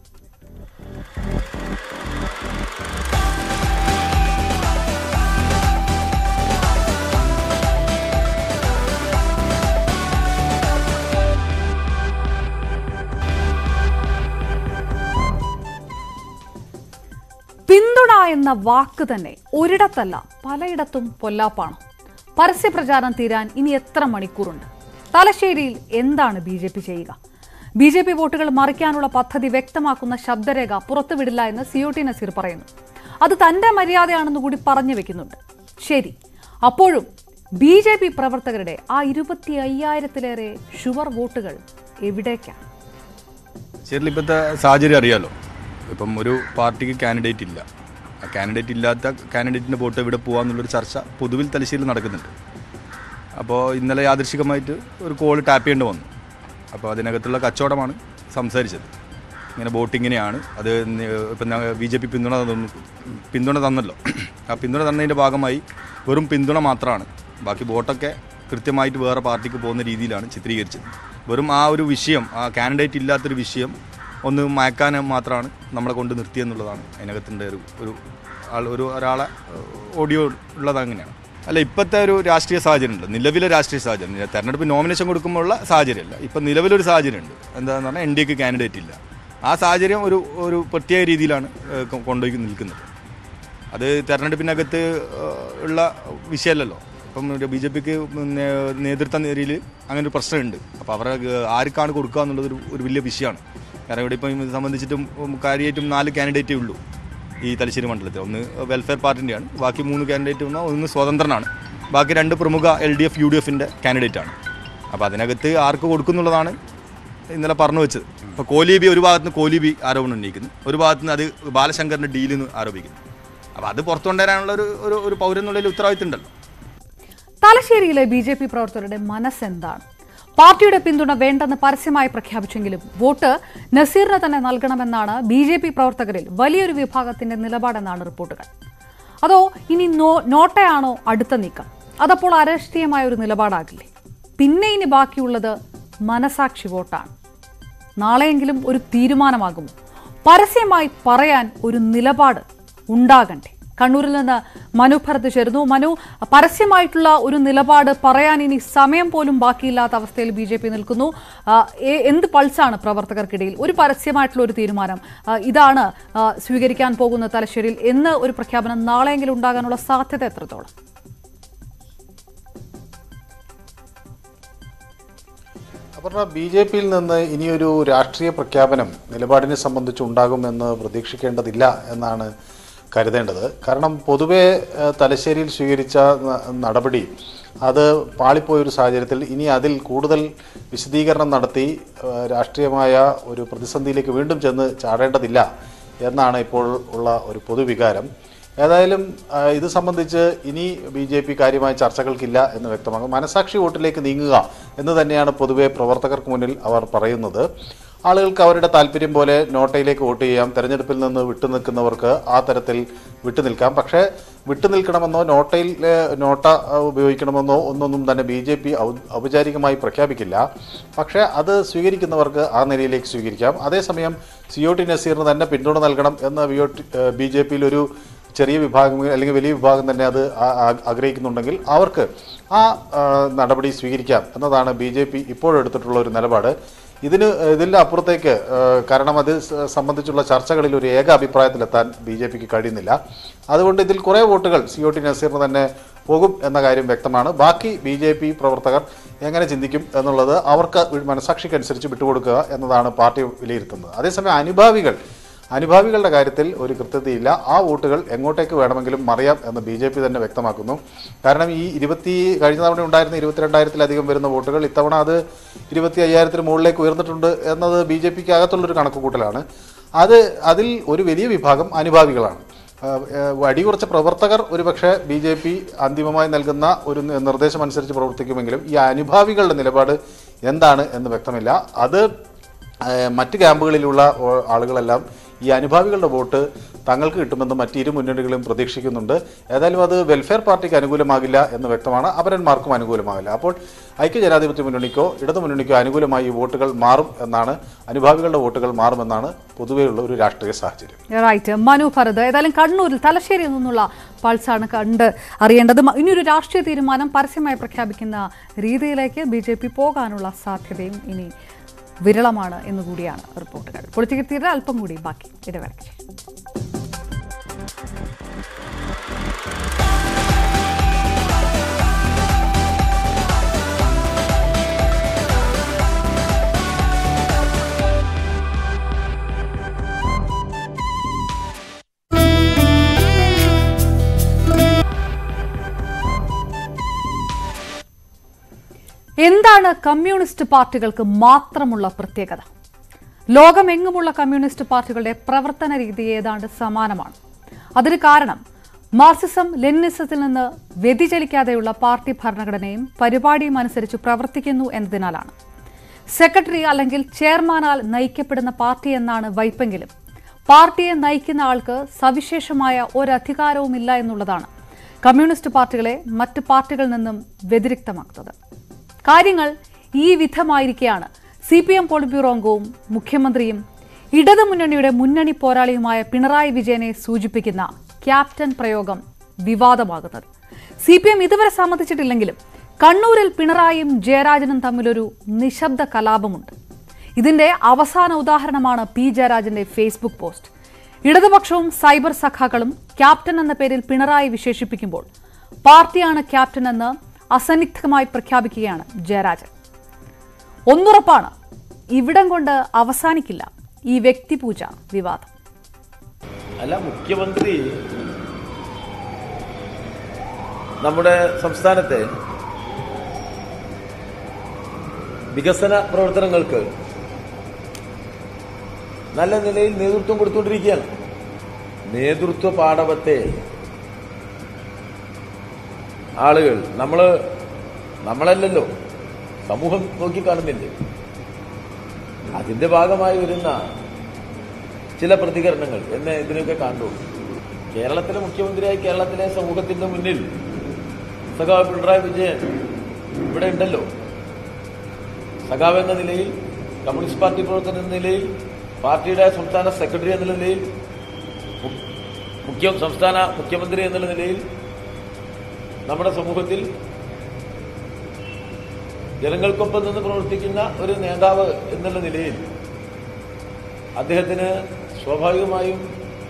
പിന്തുണ എന്ന വാക്ക് തന്നെ ഒരിടത്തല്ല പലയിടത്തും പൊല്ലാപ്പാണ് പരസ്യപ്രചാരണം തീരാൻ ഇനി എത്ര മണിക്കൂറുണ്ട് തലശ്ശേരിയിൽ എന്താണ് ബി ജെ പി ചെയ്യുക ബി ജെ പി വോട്ടുകൾ മറിക്കാനുള്ള പദ്ധതി വ്യക്തമാക്കുന്ന ശബ്ദരേഖ പുറത്തുവിടില്ല എന്ന് സിഒ ടി നസീർ പറയുന്നു അത് തന്റെ മര്യാദയാണെന്ന് കൂടി പറഞ്ഞു വെക്കുന്നുണ്ട് ശരി അപ്പോഴും ബി ജെ പി പ്രവർത്തകരുടെ ആ ഇരുപത്തി അയ്യായിരത്തിലേറെ ഷുവർ വോട്ടുകൾ എവിടേക്കാണ് ചേരിൽ ഇപ്പോഴത്തെ സാഹചര്യം അറിയാലോ ഇപ്പം ഒരു പാർട്ടിക്ക് കാൻഡിഡേറ്റ് ഇല്ല ആ കാൻഡിഡേറ്റ് ഇല്ലാത്ത കാൻഡിഡേറ്റിൻ്റെ വോട്ട് എവിടെ പോകാമെന്നുള്ളൊരു ചർച്ച പൊതുവിൽ തലശ്ശേരിയിൽ നടക്കുന്നുണ്ട് അപ്പോൾ ഇന്നലെ യാദൃശികമായിട്ട് ഒരു കോൾ ടാപ്പ് ചെയ്യേണ്ടി വന്നു അപ്പോൾ അതിനകത്തുള്ള കച്ചവടമാണ് സംസാരിച്ചത് ഇങ്ങനെ വോട്ട് ഇങ്ങനെയാണ് അത് നി- ഇപ്പം ബി ജെ പി പിന്തുണ തന്നു പിന്തുണ തന്നല്ലോ ആ പിന്തുണ തന്നതിൻ്റെ ഭാഗമായി വെറും പിന്തുണ മാത്രമാണ് ബാക്കി വോട്ടൊക്കെ കൃത്യമായിട്ട് വേറെ പാർട്ടിക്ക് പോകുന്ന രീതിയിലാണ് ചിത്രീകരിച്ചത് വെറും ആ ഒരു വിഷയം ആ കാൻഡിഡേറ്റ് ഇല്ലാത്തൊരു വിഷയം ഒന്ന് മയക്കാൻ മാത്രമാണ് നമ്മളെ കൊണ്ട് നിർത്തിയെന്നുള്ളതാണ് അതിനകത്തിൻ്റെ ഒരു ഒരു ആൾ ഒരു ഒരാളെ ഓഡിയോ ഉള്ളത് അങ്ങനെയാണ് അല്ല ഇപ്പോഴത്തെ ഒരു രാഷ്ട്രീയ സാഹചര്യം ഉണ്ട് നിലവിലെ രാഷ്ട്രീയ സാഹചര്യം ഇല്ല, തെരഞ്ഞെടുപ്പ് നോമിനേഷൻ കൊടുക്കുമ്പോഴുള്ള സാഹചര്യമല്ല ഇപ്പം നിലവിലൊരു സാഹചര്യം ഉണ്ട് എന്താണെന്ന് പറഞ്ഞാൽ എൻ ഡി എക്ക് കാൻഡിഡേറ്റ് ഇല്ല ആ സാഹചര്യം ഒരു ഒരു പ്രത്യേക രീതിയിലാണ് ഏഹ്, കൊ- കൊണ്ടുപോയി നിൽക്കുന്നത് അത് തെരഞ്ഞെടുപ്പിനകത്ത് ഏഹ്, ഉള്ള വിഷയമല്ലല്ലോ ഇപ്പം ബി ജെ പിക്ക് നേതൃത്വ നിരയിൽ അങ്ങനെ ഒരു പ്രശ്നമുണ്ട് അപ്പോൾ അവരെ ഏഹ്, ആർക്കാണ് കൊടുക്കുക എന്നുള്ളത് ഒരു ഒരു വലിയ വിഷയമാണ് കാരണം ഇവിടെ ഇപ്പം ഇത് സംബന്ധിച്ചിട്ടും ഉം, കാര്യമായിട്ടും നാല് കാൻഡിഡേറ്റേ ഉള്ളൂ ഈ തലശ്ശേരി മണ്ഡലത്തിൽ ഒന്ന് വെൽഫെയർ പാർട്ടിൻ്റെയാണ് ബാക്കി മൂന്ന് കാൻഡിഡേറ്റ് വന്നാൽ ഒന്ന് സ്വതന്ത്രനാണ് ബാക്കി രണ്ട് പ്രമുഖ L D F U D എഫിൻ്റെ കാൻഡിഡേറ്റാണ് അപ്പോൾ അതിനകത്ത് ആർക്ക് കൊടുക്കുന്നുള്ളതാണ് ഇന്നലെ പറഞ്ഞു വെച്ചത് ഇപ്പോൾ കോലീബി ഒരു ഭാഗത്ത് നിന്ന് കോലീബി ആരോപണം ഉന്നയിക്കുന്നു ഒരു ഭാഗത്ത് നിന്ന് അത് ബാലശങ്കറിൻ്റെ ഡീലെന്ന് ആരോപിക്കുന്നു അപ്പോൾ അത് പുറത്തു കൊണ്ടുവരാനുള്ള ഒരു ഒരു ഒരു പൗരനുള്ളിൽ ഉത്തരവാദിത്തം ഉണ്ടല്ലോ തലശ്ശേരിയിലെ ബി ജെ പി പ്രവർത്തകരുടെ മനസ്സെന്താണ് പാർട്ടിയുടെ പിന്തുണ വേണ്ടെന്ന് പരസ്യമായി പ്രഖ്യാപിച്ചെങ്കിലും വോട്ട് നസീറിന് തന്നെ നൽകണമെന്നാണ് ബി ജെ പി പ്രവർത്തകരിൽ വലിയൊരു വിഭാഗത്തിന്റെ നിലപാടെന്നാണ് റിപ്പോർട്ടുകൾ അതോ ഇനി നോ നോട്ടയാണോ അടുത്ത നീക്കം അതപ്പോൾ അരാഷ്ട്രീയമായ ഒരു നിലപാടാകില്ലേ പിന്നെ ഇനി ബാക്കിയുള്ളത് മനസാക്ഷി വോട്ടാണ് നാളെയെങ്കിലും ഒരു തീരുമാനമാകുമോ പരസ്യമായി പറയാൻ ഒരു നിലപാട് ഉണ്ടാകണ്ടേ കണ്ണൂരിൽ നിന്ന് മനു ഭരത് ചേരുന്നു മനു പരസ്യമായിട്ടുള്ള ഒരു നിലപാട് പറയാൻ ഇനി സമയം പോലും ബാക്കിയില്ലാത്ത അവസ്ഥയിൽ ബി ജെ പി നിൽക്കുന്നു ആ, എ- എന്ത് പൾസാണ് പ്രവർത്തകർക്കിടയിൽ ഒരു പരസ്യമായിട്ടുള്ള ഒരു തീരുമാനം ആ, ഇതാണ് ആ, സ്വീകരിക്കാൻ പോകുന്ന തലശ്ശേരിയിൽ എന്ന് ഒരു പ്രഖ്യാപനം നാളെയെങ്കിലും ഉണ്ടാകാനുള്ള സാധ്യത എത്രത്തോളം അപർണ ബി ജെ പിയിൽ നിന്ന് ഇനിയൊരു രാഷ്ട്രീയ പ്രഖ്യാപനം നിലപാടിനെ സംബന്ധിച്ച് ഉണ്ടാകുമെന്ന് പ്രതീക്ഷിക്കേണ്ടതില്ല എന്നാണ് കരുതേണ്ടത് കാരണം പൊതുവെ ഏഹ്, തലശ്ശേരിയിൽ സ്വീകരിച്ച ന- നടപടി അത് പാളിപ്പോയൊരു സാഹചര്യത്തിൽ ഇനി അതിൽ കൂടുതൽ വിശദീകരണം നടത്തി ഏഹ്, രാഷ്ട്രീയമായ ഒരു പ്രതിസന്ധിയിലേക്ക് വീണ്ടും ചെന്ന് ചാടേണ്ടതില്ല എന്നാണ് ഇപ്പോൾ ഉള്ള ഒരു പൊതുവികാരം ഏതായാലും ആ, ഇത് സംബന്ധിച്ച് ഇനി ബി ജെ പി കാര്യമായ ചർച്ചകൾക്കില്ല എന്ന് വ്യക്തമാകും മനസാക്ഷി വോട്ടിലേക്ക് നീങ്ങുക എന്ന് തന്നെയാണ് പൊതുവെ പ്രവർത്തകർക്ക് മുന്നിൽ അവർ പറയുന്നത് ആളുകൾക്ക് അവരുടെ താല്പര്യം പോലെ നോട്ടയിലേക്ക് വോട്ട് ചെയ്യാം തെരഞ്ഞെടുപ്പിൽ നിന്ന് വിട്ടുനിൽക്കുന്നവർക്ക് ആ തരത്തിൽ വിട്ടുനിൽക്കാം പക്ഷേ വിട്ടുനിൽക്കണമെന്നോ നോട്ടയിൽ ഏ, നോട്ട ആ, ഉപയോഗിക്കണമെന്നോ ഒന്നൊന്നും തന്നെ ബി ജെ പി ഔപചാരികമായി പ്രഖ്യാപിക്കില്ല പക്ഷേ അത് സ്വീകരിക്കുന്നവർക്ക് ആ നിലയിലേക്ക് സ്വീകരിക്കാം അതേസമയം സി ഒ ടി നസീറിന് തന്നെ പിന്തുണ നൽകണം എന്ന് B O T B J പിയിൽ ഒരു ചെറിയ വിഭാഗം അല്ലെങ്കിൽ വലിയ വിഭാഗം തന്നെ അത് ആ- ആ- ആഗ്രഹിക്കുന്നുണ്ടെങ്കിൽ അവർക്ക് ആ ആ, നടപടി സ്വീകരിക്കാം എന്നതാണ് ബി ജെ പി ഇപ്പോഴെടുത്തിട്ടുള്ള ഒരു നിലപാട് ഇതിന് ഇതിൻ്റെ അപ്പുറത്തേക്ക് ആ, കാരണം അത് സ- സംബന്ധിച്ചുള്ള ചർച്ചകളിൽ ഒരു ഏക അഭിപ്രായത്തിലെത്താൻ ബി ജെ പിക്ക് കഴിയുന്നില്ല അതുകൊണ്ട് ഇതിൽ കുറേ വോട്ടുകൾ സി ഒ ടി നസീറിന് തന്നെ പോകും എന്ന കാര്യം വ്യക്തമാണ് ബാക്കി ബി ജെ പി പ്രവർത്തകർ എങ്ങനെ ചിന്തിക്കും എന്നുള്ളത് അവർക്ക് മനസാക്ഷിക്കനുസരിച്ച് വിട്ടുകൊടുക്കുക എന്നതാണ് പാർട്ടി വിലയിരുത്തുന്നത് അതേസമയം അനുഭാവികൾ അനുഭാവികളുടെ കാര്യത്തിൽ ഒരു കൃത്യതയില്ല ആ വോട്ടുകൾ എങ്ങോട്ടേക്ക് വേണമെങ്കിലും മറിയാം എന്ന് ബി ജെ പി തന്നെ വ്യക്തമാക്കുന്നു കാരണം ഈ ഇരുപത്തി കഴിഞ്ഞ തവണ ഉണ്ടായിരുന്ന ഇരുപത്തിരണ്ടായിരത്തിലധികം വരുന്ന വോട്ടുകൾ ഇത്തവണ അത് ഇരുപത്തി അയ്യായിരത്തിന് മുകളിലേക്ക് ഉയർന്നിട്ടുണ്ട് എന്നത് ബി ജെ പിക്ക് അകത്തുള്ളൊരു കണക്കുകൂട്ടലാണ് അത് അതിൽ ഒരു വലിയ വിഭാഗം അനുഭാവികളാണ് ആഹ് ഏഹ് അടിയുറച്ച പ്രവർത്തകർ ഒരുപക്ഷെ ബി ജെ പി അന്തിമമായി നൽകുന്ന ഒരു നി- നിർദ്ദേശം അനുസരിച്ച് പ്രവർത്തിക്കുമെങ്കിലും ഈ അനുഭാവികളുടെ നിലപാട് എന്താണ് എന്ന് വ്യക്തമില്ല അത് ഏഹ് മറ്റ് ക്യാമ്പുകളിലുള്ള ഓ- ആളുകളെല്ലാം ഈ അനുഭാവികളുടെ വോട്ട് തങ്ങൾക്ക് കിട്ടുമെന്ന് മറ്റ് ഇരു മുന്നണികളും പ്രതീക്ഷിക്കുന്നുണ്ട് ഏതായാലും അത് വെൽഫെയർ പാർട്ടിക്ക് അനുകൂലമാകില്ല എന്ന് വ്യക്തമാണ് അപരന്മാർക്കും അനുകൂലമാകില്ല അപ്പോൾ ഐക്യജനാധിപത്യ മുന്നണിക്കോ ഇടതു മുന്നണിക്കോ അനുകൂലമായി ഈ വോട്ടുകൾ മാറും എന്നാണ് അനുഭാവികളുടെ വോട്ടുകൾ മാറുമെന്നാണ് പൊതുവെയുള്ള ഒരു രാഷ്ട്രീയ സാഹചര്യം റൈറ്റ് മനു ഭരത് ഏതായാലും കണ്ണൂരിൽ തലശ്ശേരിയിൽ നിന്നുള്ള പൾസാണ് കണ്ട് അറിയേണ്ടത് മ- ഇനിയൊരു രാഷ്ട്രീയ തീരുമാനം പരസ്യമായി പ്രഖ്യാപിക്കുന്ന രീതിയിലേക്ക് ബി ജെ പി പോകാനുള്ള സാധ്യതയും ഇനി വിരളമാണ് എന്നുകൂടിയാണ് റിപ്പോർട്ടുകൾ പൊളിറ്റിക്കൽ തീരെ അല്പം കൂടി ബാക്കി ഇടവേളയ്ക്ക് ശേഷം. എന്താണ് കമ്മ്യൂണിസ്റ്റ് പാർട്ടികൾക്ക് മാത്രമുള്ള പ്രത്യേകത ലോകമെങ്ങുമുള്ള കമ്മ്യൂണിസ്റ്റ് പാർട്ടികളുടെ പ്രവർത്തന രീതി ഏതാണ്ട് സമാനമാണ് അതിന് കാരണം മാർക്സിസം ലെനിനിസത്തിൽ നിന്ന് വ്യതിചലിക്കാതെയുള്ള പാർട്ടി ഭരണഘടനയും പരിപാടിയും അനുസരിച്ച് പ്രവർത്തിക്കുന്നു എന്നതിനാലാണ് സെക്രട്ടറി അല്ലെങ്കിൽ ചെയർമാനാൽ നയിക്കപ്പെടുന്ന പാർട്ടി എന്നാണ് വൈപ്പെങ്കിലും പാർട്ടിയെ നയിക്കുന്ന ആൾക്ക് സവിശേഷമായ ഒരധികാരവുമില്ല എന്നുള്ളതാണ് കമ്മ്യൂണിസ്റ്റ് പാർട്ടികളെ മറ്റ് പാർട്ടികളിൽ നിന്നും വ്യതിരിക്തമാക്കുന്നത് കാര്യങ്ങൾ ഈ വിധമായിരിക്കെയാണ് C P M polit bureau അംഗവും മുഖ്യമന്ത്രിയും ഇടതുമുന്നണിയുടെ മുന്നണി പോരാളിയുമായ പിണറായി വിജയനെ സൂചിപ്പിക്കുന്ന ക്യാപ്റ്റൻ പ്രയോഗം വിവാദമാകുന്നത് സി പി എം ഇതുവരെ സമ്മതിച്ചിട്ടില്ലെങ്കിലും കണ്ണൂരിൽ പിണറായിയും ജയരാജനും തമ്മിലൊരു നിശബ്ദ കലാപമുണ്ട് ഇതിന്റെ അവസാന ഉദാഹരണമാണ് പി ജയരാജന്റെ ഫേസ്ബുക്ക് പോസ്റ്റ് ഇടതുപക്ഷവും സൈബർ സഖാക്കളും ക്യാപ്റ്റൻ എന്ന പേരിൽ പിണറായി വിശേഷിപ്പിക്കുമ്പോൾ പാർട്ടിയാണ് ക്യാപ്റ്റൻ എന്ന് അസന്നിഗ്ധമായി പ്രഖ്യാപിക്കുകയാണ് ജയരാജൻ ഒന്നുറപ്പാണ് ഇവിടം കൊണ്ട് അവസാനിക്കില്ല ഈ വ്യക്തിപൂജ വിവാദം അല്ല മുഖ്യമന്ത്രി നമ്മുടെ സംസ്ഥാനത്തെ വികസന പ്രവർത്തനങ്ങൾക്ക് നല്ല നിലയിൽ നേതൃത്വം കൊടുത്തുകൊണ്ടിരിക്കുകയാണ് നേതൃത്വ പാഠവത്തെ ആളുകൾ നമ്മള് നമ്മളല്ലല്ലോ സമൂഹം നോക്കിക്കാണുന്നില്ലേ അതിന്റെ ഭാഗമായി വരുന്ന ചില പ്രതികരണങ്ങൾ എന്നെ ഇതിനൊക്കെ കണ്ടുള്ളൂ കേരളത്തിലെ മുഖ്യമന്ത്രിയായി കേരളത്തിലെ സമൂഹത്തിന്റെ മുന്നിൽ സഖാവ് പിണറായി വിജയൻ ഇവിടെ ഉണ്ടല്ലോ സഖാവ് എന്ന നിലയിൽ കമ്മ്യൂണിസ്റ്റ് പാർട്ടി പ്രവർത്തകൻ എന്ന നിലയിൽ പാർട്ടിയുടെ സംസ്ഥാന സെക്രട്ടറി എന്ന നിലയിൽ മു- മുഖ്യ സംസ്ഥാന മുഖ്യമന്ത്രി എന്നുള്ള നിലയിൽ നമ്മുടെ സമൂഹത്തിൽ ജനങ്ങൾക്കൊപ്പം നിന്ന് പ്രവർത്തിക്കുന്ന ഒരു നേതാവ് എന്നുള്ള നിലയിൽ അദ്ദേഹത്തിന് സ്വാഭാവികമായും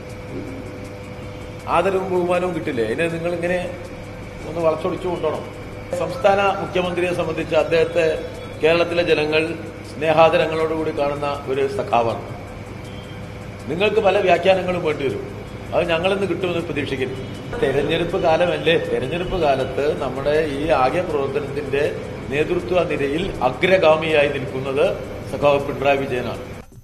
ആദരവും ബഹുമാനവും കിട്ടില്ലേ അതിനെ നിങ്ങൾ ഇങ്ങനെ ഒന്ന് വളച്ചൊടിച്ചു കൊണ്ടോണം സംസ്ഥാന മുഖ്യമന്ത്രിയെ സംബന്ധിച്ച് അദ്ദേഹത്തെ കേരളത്തിലെ ജനങ്ങൾ സ്നേഹാദരങ്ങളോടുകൂടി കാണുന്ന ഒരു സഖാവാണ് നിങ്ങൾക്ക് പല വ്യാഖ്യാനങ്ങളും വേണ്ടി വരും അത് ഞങ്ങളിന്ന് കിട്ടുമെന്ന് പ്രതീക്ഷിക്കരുത് തെരഞ്ഞെടുപ്പ് കാലമല്ലേ തെരഞ്ഞെടുപ്പ് കാലത്ത് നമ്മുടെ ഈ ആകെ പ്രവർത്തനത്തിന്റെ നേതൃത്വ നിരയിൽ അഗ്രഗാമിയായി നിൽക്കുന്നത് സഖാവ് പിണറായി വിജയനാണ്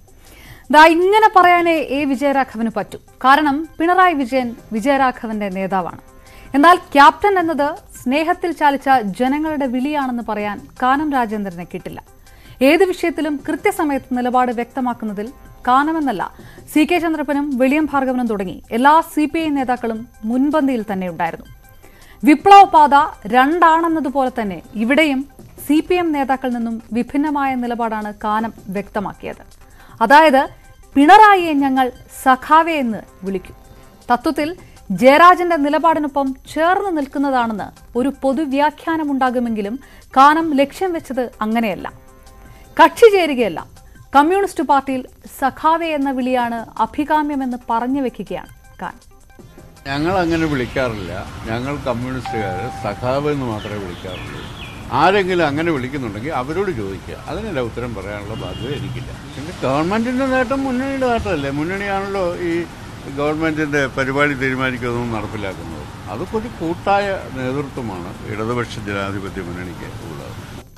ദാ ഇങ്ങനെ പറയാനേ എ വിജയരാഘവന് പറ്റൂ കാരണം പിണറായി വിജയൻ വിജയരാഘവന്റെ നേതാവാണ് എന്നാൽ ക്യാപ്റ്റൻ എന്നത് സ്നേഹത്തിൽ ചാലിച്ച ജനങ്ങളുടെ വിളിയാണെന്ന് പറയാൻ കാനം രാജേന്ദ്രനെ കിട്ടില്ല ഏത് വിഷയത്തിലും കൃത്യസമയത്ത് നിലപാട് വ്യക്തമാക്കുന്നതിൽ കാനമെന്നല്ല സി കെ ചന്ദ്രപ്പനും വെളിയം ഭാർഗവനും തുടങ്ങി എല്ലാ സി പി ഐ നേതാക്കളും മുൻപന്തിയിൽ തന്നെ ഉണ്ടായിരുന്നു വിപ്ലവപാത രണ്ടാണെന്നതുപോലെ തന്നെ ഇവിടെയും സി പി എം നേതാക്കളിൽ നിന്നും വിഭിന്നമായ നിലപാടാണ് കാനം വ്യക്തമാക്കിയത് അതായത് പിണറായിയെ ഞങ്ങൾ സഖാവെ എന്ന് വിളിക്കും തത്വത്തിൽ ജയരാജന്റെ നിലപാടിനൊപ്പം ചേർന്ന് നിൽക്കുന്നതാണെന്ന് ഒരു പൊതുവ്യാഖ്യാനമുണ്ടാകുമെങ്കിലും കാനം ലക്ഷ്യം വെച്ചത് അങ്ങനെയല്ല കക്ഷി ചേരുകയല്ല കമ്മ്യൂണിസ്റ്റ് പാർട്ടിയിൽ സഖാവെ എന്ന വിളിയാണ് അഭികാമ്യമെന്ന് പറഞ്ഞു വെക്കുകയാണ് കാനം ഞങ്ങൾ അങ്ങനെ വിളിക്കാറില്ല ഞങ്ങൾ കമ്മ്യൂണിസ്റ്റുകാർ സഖാവ് എന്ന് മാത്രമേ വിളിക്കാറുള്ളൂ ആരെങ്കിലും അങ്ങനെ വിളിക്കുന്നുണ്ടെങ്കിൽ അവരോട് ചോദിക്കുക അതിനല്ല ഉത്തരം പറയാനുള്ള ബാധ്യത എനിക്കില്ല പിന്നെ ഗവൺമെൻറ്റിൻ്റെ നേട്ടം മുന്നണിയുടെ നേട്ടമല്ലേ മുന്നണിയാണല്ലോ ഈ ഗവൺമെൻറ്റിൻ്റെ പരിപാടി തീരുമാനിക്കുന്നതും നടപ്പിലാക്കുന്നത് അതൊക്കെ ഒരു കൂട്ടായ നേതൃത്വമാണ് ഇടതുപക്ഷ ജനാധിപത്യ മുന്നണിക്ക് ഉള്ളത്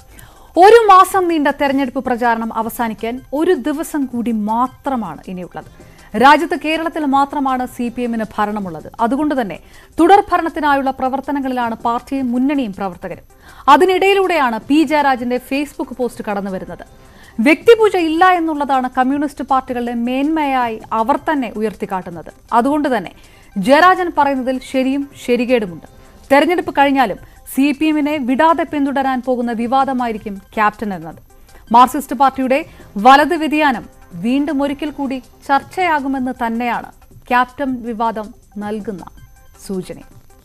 ഒരു മാസം നീണ്ട തെരഞ്ഞെടുപ്പ് പ്രചാരണം അവസാനിക്കാൻ ഒരു ദിവസം കൂടി മാത്രമാണ് ഇനിയുള്ളത് രാജ്യത്ത് കേരളത്തിൽ മാത്രമാണ് സി പി എമ്മിന് ഭരണമുള്ളത് അതുകൊണ്ട് തന്നെ തുടർ ഭരണത്തിനായുള്ള പ്രവർത്തനങ്ങളിലാണ് പാർട്ടിയും മുന്നണിയും പ്രവർത്തകരും അതിനിടയിലൂടെയാണ് പി ജയരാജന്റെ ഫേസ്ബുക്ക് പോസ്റ്റ് കടന്നു വരുന്നത് വ്യക്തിപൂജ ഇല്ല എന്നുള്ളതാണ് കമ്മ്യൂണിസ്റ്റ് പാർട്ടികളുടെ മേന്മയായി അവർ തന്നെ ഉയർത്തിക്കാട്ടുന്നത് അതുകൊണ്ട് തന്നെ ജയരാജൻ പറയുന്നതിൽ ശരിയും ശരികേടുമുണ്ട് തെരഞ്ഞെടുപ്പ് കഴിഞ്ഞാലും സി പി എമ്മിനെ വിടാതെ പിന്തുടരാൻ പോകുന്ന വിവാദമായിരിക്കും ക്യാപ്റ്റൻ എന്നത് മാർക്സിസ്റ്റ് പാർട്ടിയുടെ വലത് വ്യതിയാനം വീണ്ടും ഒരിക്കൽ കൂടി ചർച്ചയാകുമെന്ന് തന്നെയാണ് ക്യാപ്റ്റൻ വിവാദം നൽകുന്ന സൂചന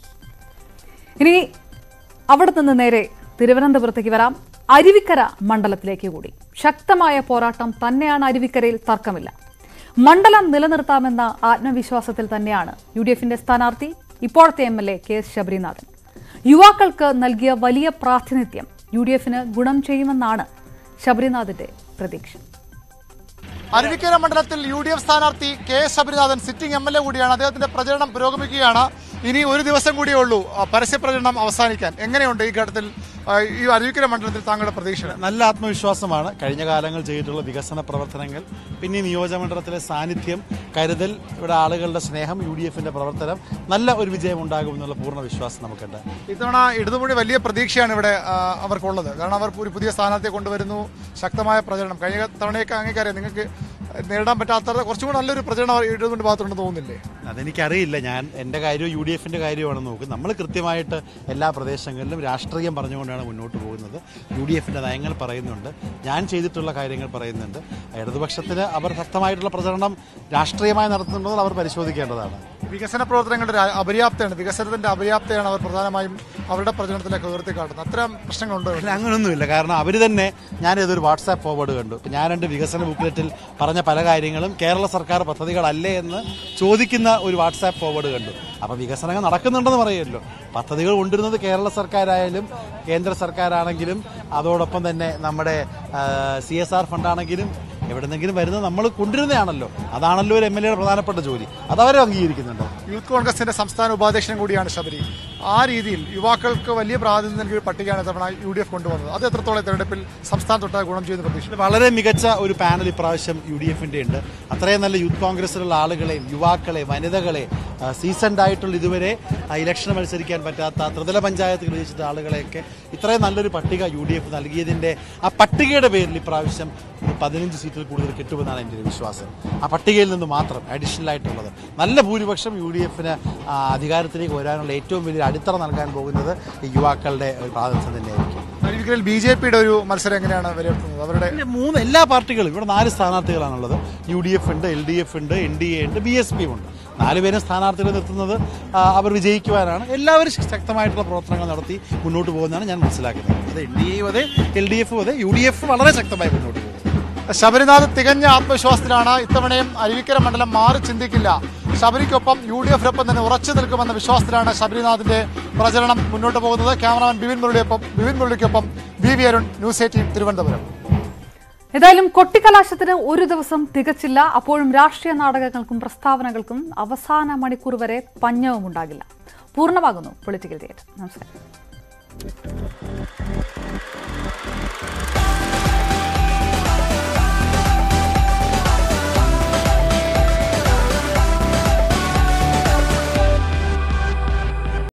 ഇനി അവിടെ നിന്ന് നേരെ തിരുവനന്തപുരത്തേക്ക് വരാം അരുവിക്കര മണ്ഡലത്തിലേക്ക് കൂടി ശക്തമായ പോരാട്ടം തന്നെയാണ് അരുവിക്കരയിൽ തർക്കമില്ല മണ്ഡലം നിലനിർത്താമെന്ന ആത്മവിശ്വാസത്തിൽ തന്നെയാണ് യു ഡി എഫിന്റെ സ്ഥാനാർത്ഥി ഇപ്പോഴത്തെ M L A K S Sabarinathan യുവാക്കൾക്ക് നൽകിയ വലിയ പ്രാതിനിധ്യം യു ഡി എഫിന് ഗുണം ചെയ്യുമെന്നാണ് ശബരിനാഥിന്റെ പ്രതീക്ഷ അരുവിക്കര മണ്ഡലത്തിൽ യു ഡി എഫ് സ്ഥാനാർത്ഥി K S Sabarinathan sitting M L A കൂടിയാണ് അദ്ദേഹത്തിന്റെ പ്രചരണം പുരോഗമിക്കുകയാണ് ഇനി ഒരു ദിവസം കൂടിയേ ഉള്ളൂ ആ, പരസ്യ പ്രചരണം അവസാനിക്കാൻ എങ്ങനെയുണ്ട് ഈ ഘട്ടത്തിൽ ആ, ഈ അരുവിക്കര മണ്ഡലത്തിൽ താങ്കളുടെ പ്രതീക്ഷ നല്ല ആത്മവിശ്വാസമാണ് കഴിഞ്ഞ കാലങ്ങൾ ചെയ്തിട്ടുള്ള വികസന പ്രവർത്തനങ്ങൾ പിന്നെ ഈ നിയോജകമണ്ഡലത്തിലെ സാന്നിധ്യം കരുതൽ ഇവിടെ ആളുകളുടെ സ്നേഹം യു ഡി എഫിന്റെ പ്രവർത്തനം നല്ല ഒരു വിജയം ഉണ്ടാകുമെന്നുള്ള പൂർണ്ണ വിശ്വാസം നമുക്കുണ്ട് ഇത്തവണ ഇടതുമുടി വലിയ പ്രതീക്ഷയാണ് ഇവിടെ ആ, അവർക്കുള്ളത് കാരണം അവർ ഒരു പുതിയ സ്ഥാനാർത്ഥിയെ കൊണ്ടുവരുന്നു ശക്തമായ പ്രചരണം കഴിഞ്ഞ തവണയൊക്കെ അങ്ങേക്കറിയാം നിങ്ങൾക്ക് നേരിടാൻ പറ്റാത്ത കുറച്ചും കൂടി നല്ലൊരു പ്രചരണം അവർ ഇടതുമുടി ഭാഗത്തുണ്ടെന്ന് തോന്നുന്നില്ലേ അതെനിക്കറിയില്ല ഞാൻ എൻ്റെ കാര്യവും യു ഡി എഫിൻ്റെ കാര്യമാണ് നോക്കും നമ്മൾ കൃത്യമായിട്ട് എല്ലാ പ്രദേശങ്ങളിലും രാഷ്ട്രീയം പറഞ്ഞുകൊണ്ടാണ് മുന്നോട്ട് പോകുന്നത് യു ഡി എഫിൻ്റെ നയങ്ങൾ പറയുന്നുണ്ട് ഞാൻ ചെയ്തിട്ടുള്ള കാര്യങ്ങൾ പറയുന്നുണ്ട് ഇടതുപക്ഷത്തിന് അവർ ശക്തമായിട്ടുള്ള പ്രചരണം രാഷ്ട്രീയമായി നടത്തുന്നുണ്ടോ അവർ പരിശോധിക്കേണ്ടതാണ് വികസന പ്രവർത്തനങ്ങളുടെ ഒരു അപര്യാപ്തയാണ് വികസനത്തിന്റെ അപര്യാപ്തയാണ് അവർ പ്രധാനമായും അവരുടെ പ്രചരണത്തിലേക്ക് ഉയർത്തിക്കാട്ടുന്നത് അത്തരം പ്രശ്നങ്ങളുണ്ടോ അല്ല അങ്ങനൊന്നുമില്ല കാരണം അവർ തന്നെ ഞാൻ ഇതൊരു വാട്സാപ്പ് ഫോർവേഡ് കണ്ടു ഇപ്പം ഞാൻ എൻ്റെ വികസന ബുക്ക്ലെറ്റിൽ പറഞ്ഞ പല കാര്യങ്ങളും കേരള സർക്കാർ പദ്ധതികളല്ലേ എന്ന് ചോദിക്കുന്ന ഒരു വാട്സാപ്പ് ഫോർവേഡ് കണ്ടു അപ്പോൾ വികസനങ്ങൾ നടക്കുന്നുണ്ടെന്ന് പറയുമല്ലോ പദ്ധതികൾ കൊണ്ടുവരുന്നത് കേരള സർക്കാരായാലും കേന്ദ്ര സർക്കാരാണെങ്കിലും അതോടൊപ്പം തന്നെ നമ്മുടെ സി എസ് ആർ ഫണ്ടാണെങ്കിലും എവിടെന്നെങ്കിലും വരുന്നത് നമ്മൾ കൊണ്ടുവരുന്നതാണല്ലോ അതാണല്ലോ ഒരു എം എൽ എയുടെ പ്രധാനപ്പെട്ട ജോലി അതവരെ അംഗീകരിക്കുന്നുണ്ട് യൂത്ത് കോൺഗ്രസിന്റെ സംസ്ഥാന ഉപാധ്യക്ഷൻ കൂടിയാണ് ശബരി ആ രീതിയിൽ യുവാക്കൾക്ക് വലിയ പ്രാതിനിധ്യം നൽകിയ ഒരു പട്ടികയാണ് തവണ യു ഡി എഫ് കൊണ്ടുവന്നത് അത് എത്രത്തോളം തെരഞ്ഞെടുപ്പിൽ സംസ്ഥാനത്തൊട്ടാകെ ഗുണം ചെയ്യുന്ന പ്രതീക്ഷ വളരെ മികച്ച ഒരു പാനൽ ഇപ്രാവശ്യം യു ഡി എഫിന്റെ ഉണ്ട് അത്രയും നല്ല യൂത്ത് കോൺഗ്രസിലുള്ള ആളുകളെയും യുവാക്കളെ വനിതകളെ സീസൺഡ് ആയിട്ടുള്ള ഇതുവരെ ആ, ഇലക്ഷൻ മത്സരിക്കാൻ പറ്റാത്ത ത്രിതല പഞ്ചായത്ത് ജയിച്ചിട്ട ആളുകളെയൊക്കെ ഇത്രയും നല്ലൊരു പട്ടിക യു ഡി എഫ് നൽകിയതിന്റെ ആ പട്ടികയുടെ പേരിൽ ഇപ്രാവശ്യം ഒരു പതിനഞ്ച് സീറ്റിൽ കൂടുതൽ കിട്ടുമെന്നാണ് എൻ്റെ ഒരു വിശ്വാസം ആ പട്ടികയിൽ നിന്ന് മാത്രം അഡീഷണൽ ആയിട്ടുള്ളത് നല്ല ഭൂരിപക്ഷം യു ഡി എഫിന് അധികാരത്തിലേക്ക് വരാനുള്ള ഏറ്റവും വലിയ അടിത്തറ നൽകാൻ പോകുന്നത് ഈ യുവാക്കളുടെ ഒരു പ്രാതിനിധ്യം തന്നെയായിരിക്കും അരുവിക്കരയിൽ ബി ജെ പിയുടെ ഒരു മത്സരം എങ്ങനെയാണ് വിലയിരുത്തുന്നത് അവരുടെ പിന്നെ മൂന്ന് എല്ലാ പാർട്ടികളും ഇവിടെ നാല് സ്ഥാനാർത്ഥികളാണുള്ളത് യു ഡി എഫ് ഉണ്ട് എൽ ഡി എഫ് ഉണ്ട് എൻ ഡി എ ഉണ്ട് ബി എസ് പി ഉണ്ട് നാലുപേരും സ്ഥാനാർത്ഥികൾ നിർത്തുന്നത് ആ, അവർ വിജയിക്കുവാനാണ് എല്ലാവരും ശക്തമായിട്ടുള്ള പ്രവർത്തനങ്ങൾ നടത്തി മുന്നോട്ട് പോകുന്നതാണ് ഞാൻ മനസ്സിലാക്കുന്നത് അത് എൻ ഡി എയും അതെ എൽ ഡി എഫും അതെ യു ഡി എഫ് വളരെ ശക്തമായി മുന്നോട്ട് പോകും ശബരിനാഥ് തികഞ്ഞ ആത്മവിശ്വാസത്തിലാണ് ഇത്തവണയും അരുവിക്കര മണ്ഡലം മാറി ചിന്തിക്കില്ല ശബരിക്കൊപ്പം യു ഡി എഫിനൊപ്പം തന്നെ ഉറച്ചു നിൽക്കുമെന്ന വിശ്വാസത്തിലാണ് ശബരിനാഥിന്റെ പ്രചരണം മുന്നോട്ട് പോകുന്നത് ക്യാമറാമാൻ ബിപിൻ മുരളിയൊപ്പം ബിപിൻ മുരളിക്കൊപ്പം V V Arun News Eighteen Thiruvananthapuram ഏതായാലും കൊട്ടിക്കലാശത്തിന് ഒരു ദിവസം തികച്ചില്ല അപ്പോഴും രാഷ്ട്രീയ നാടകങ്ങൾക്കും പ്രസ്താവനകൾക്കും അവസാന മണിക്കൂർ വരെ പഞ്ഞവും ഉണ്ടാകില്ല പൂർണ്ണമാകുന്നു പൊളിറ്റിക്കൽ തിയേറ്റർ നമസ്കാരം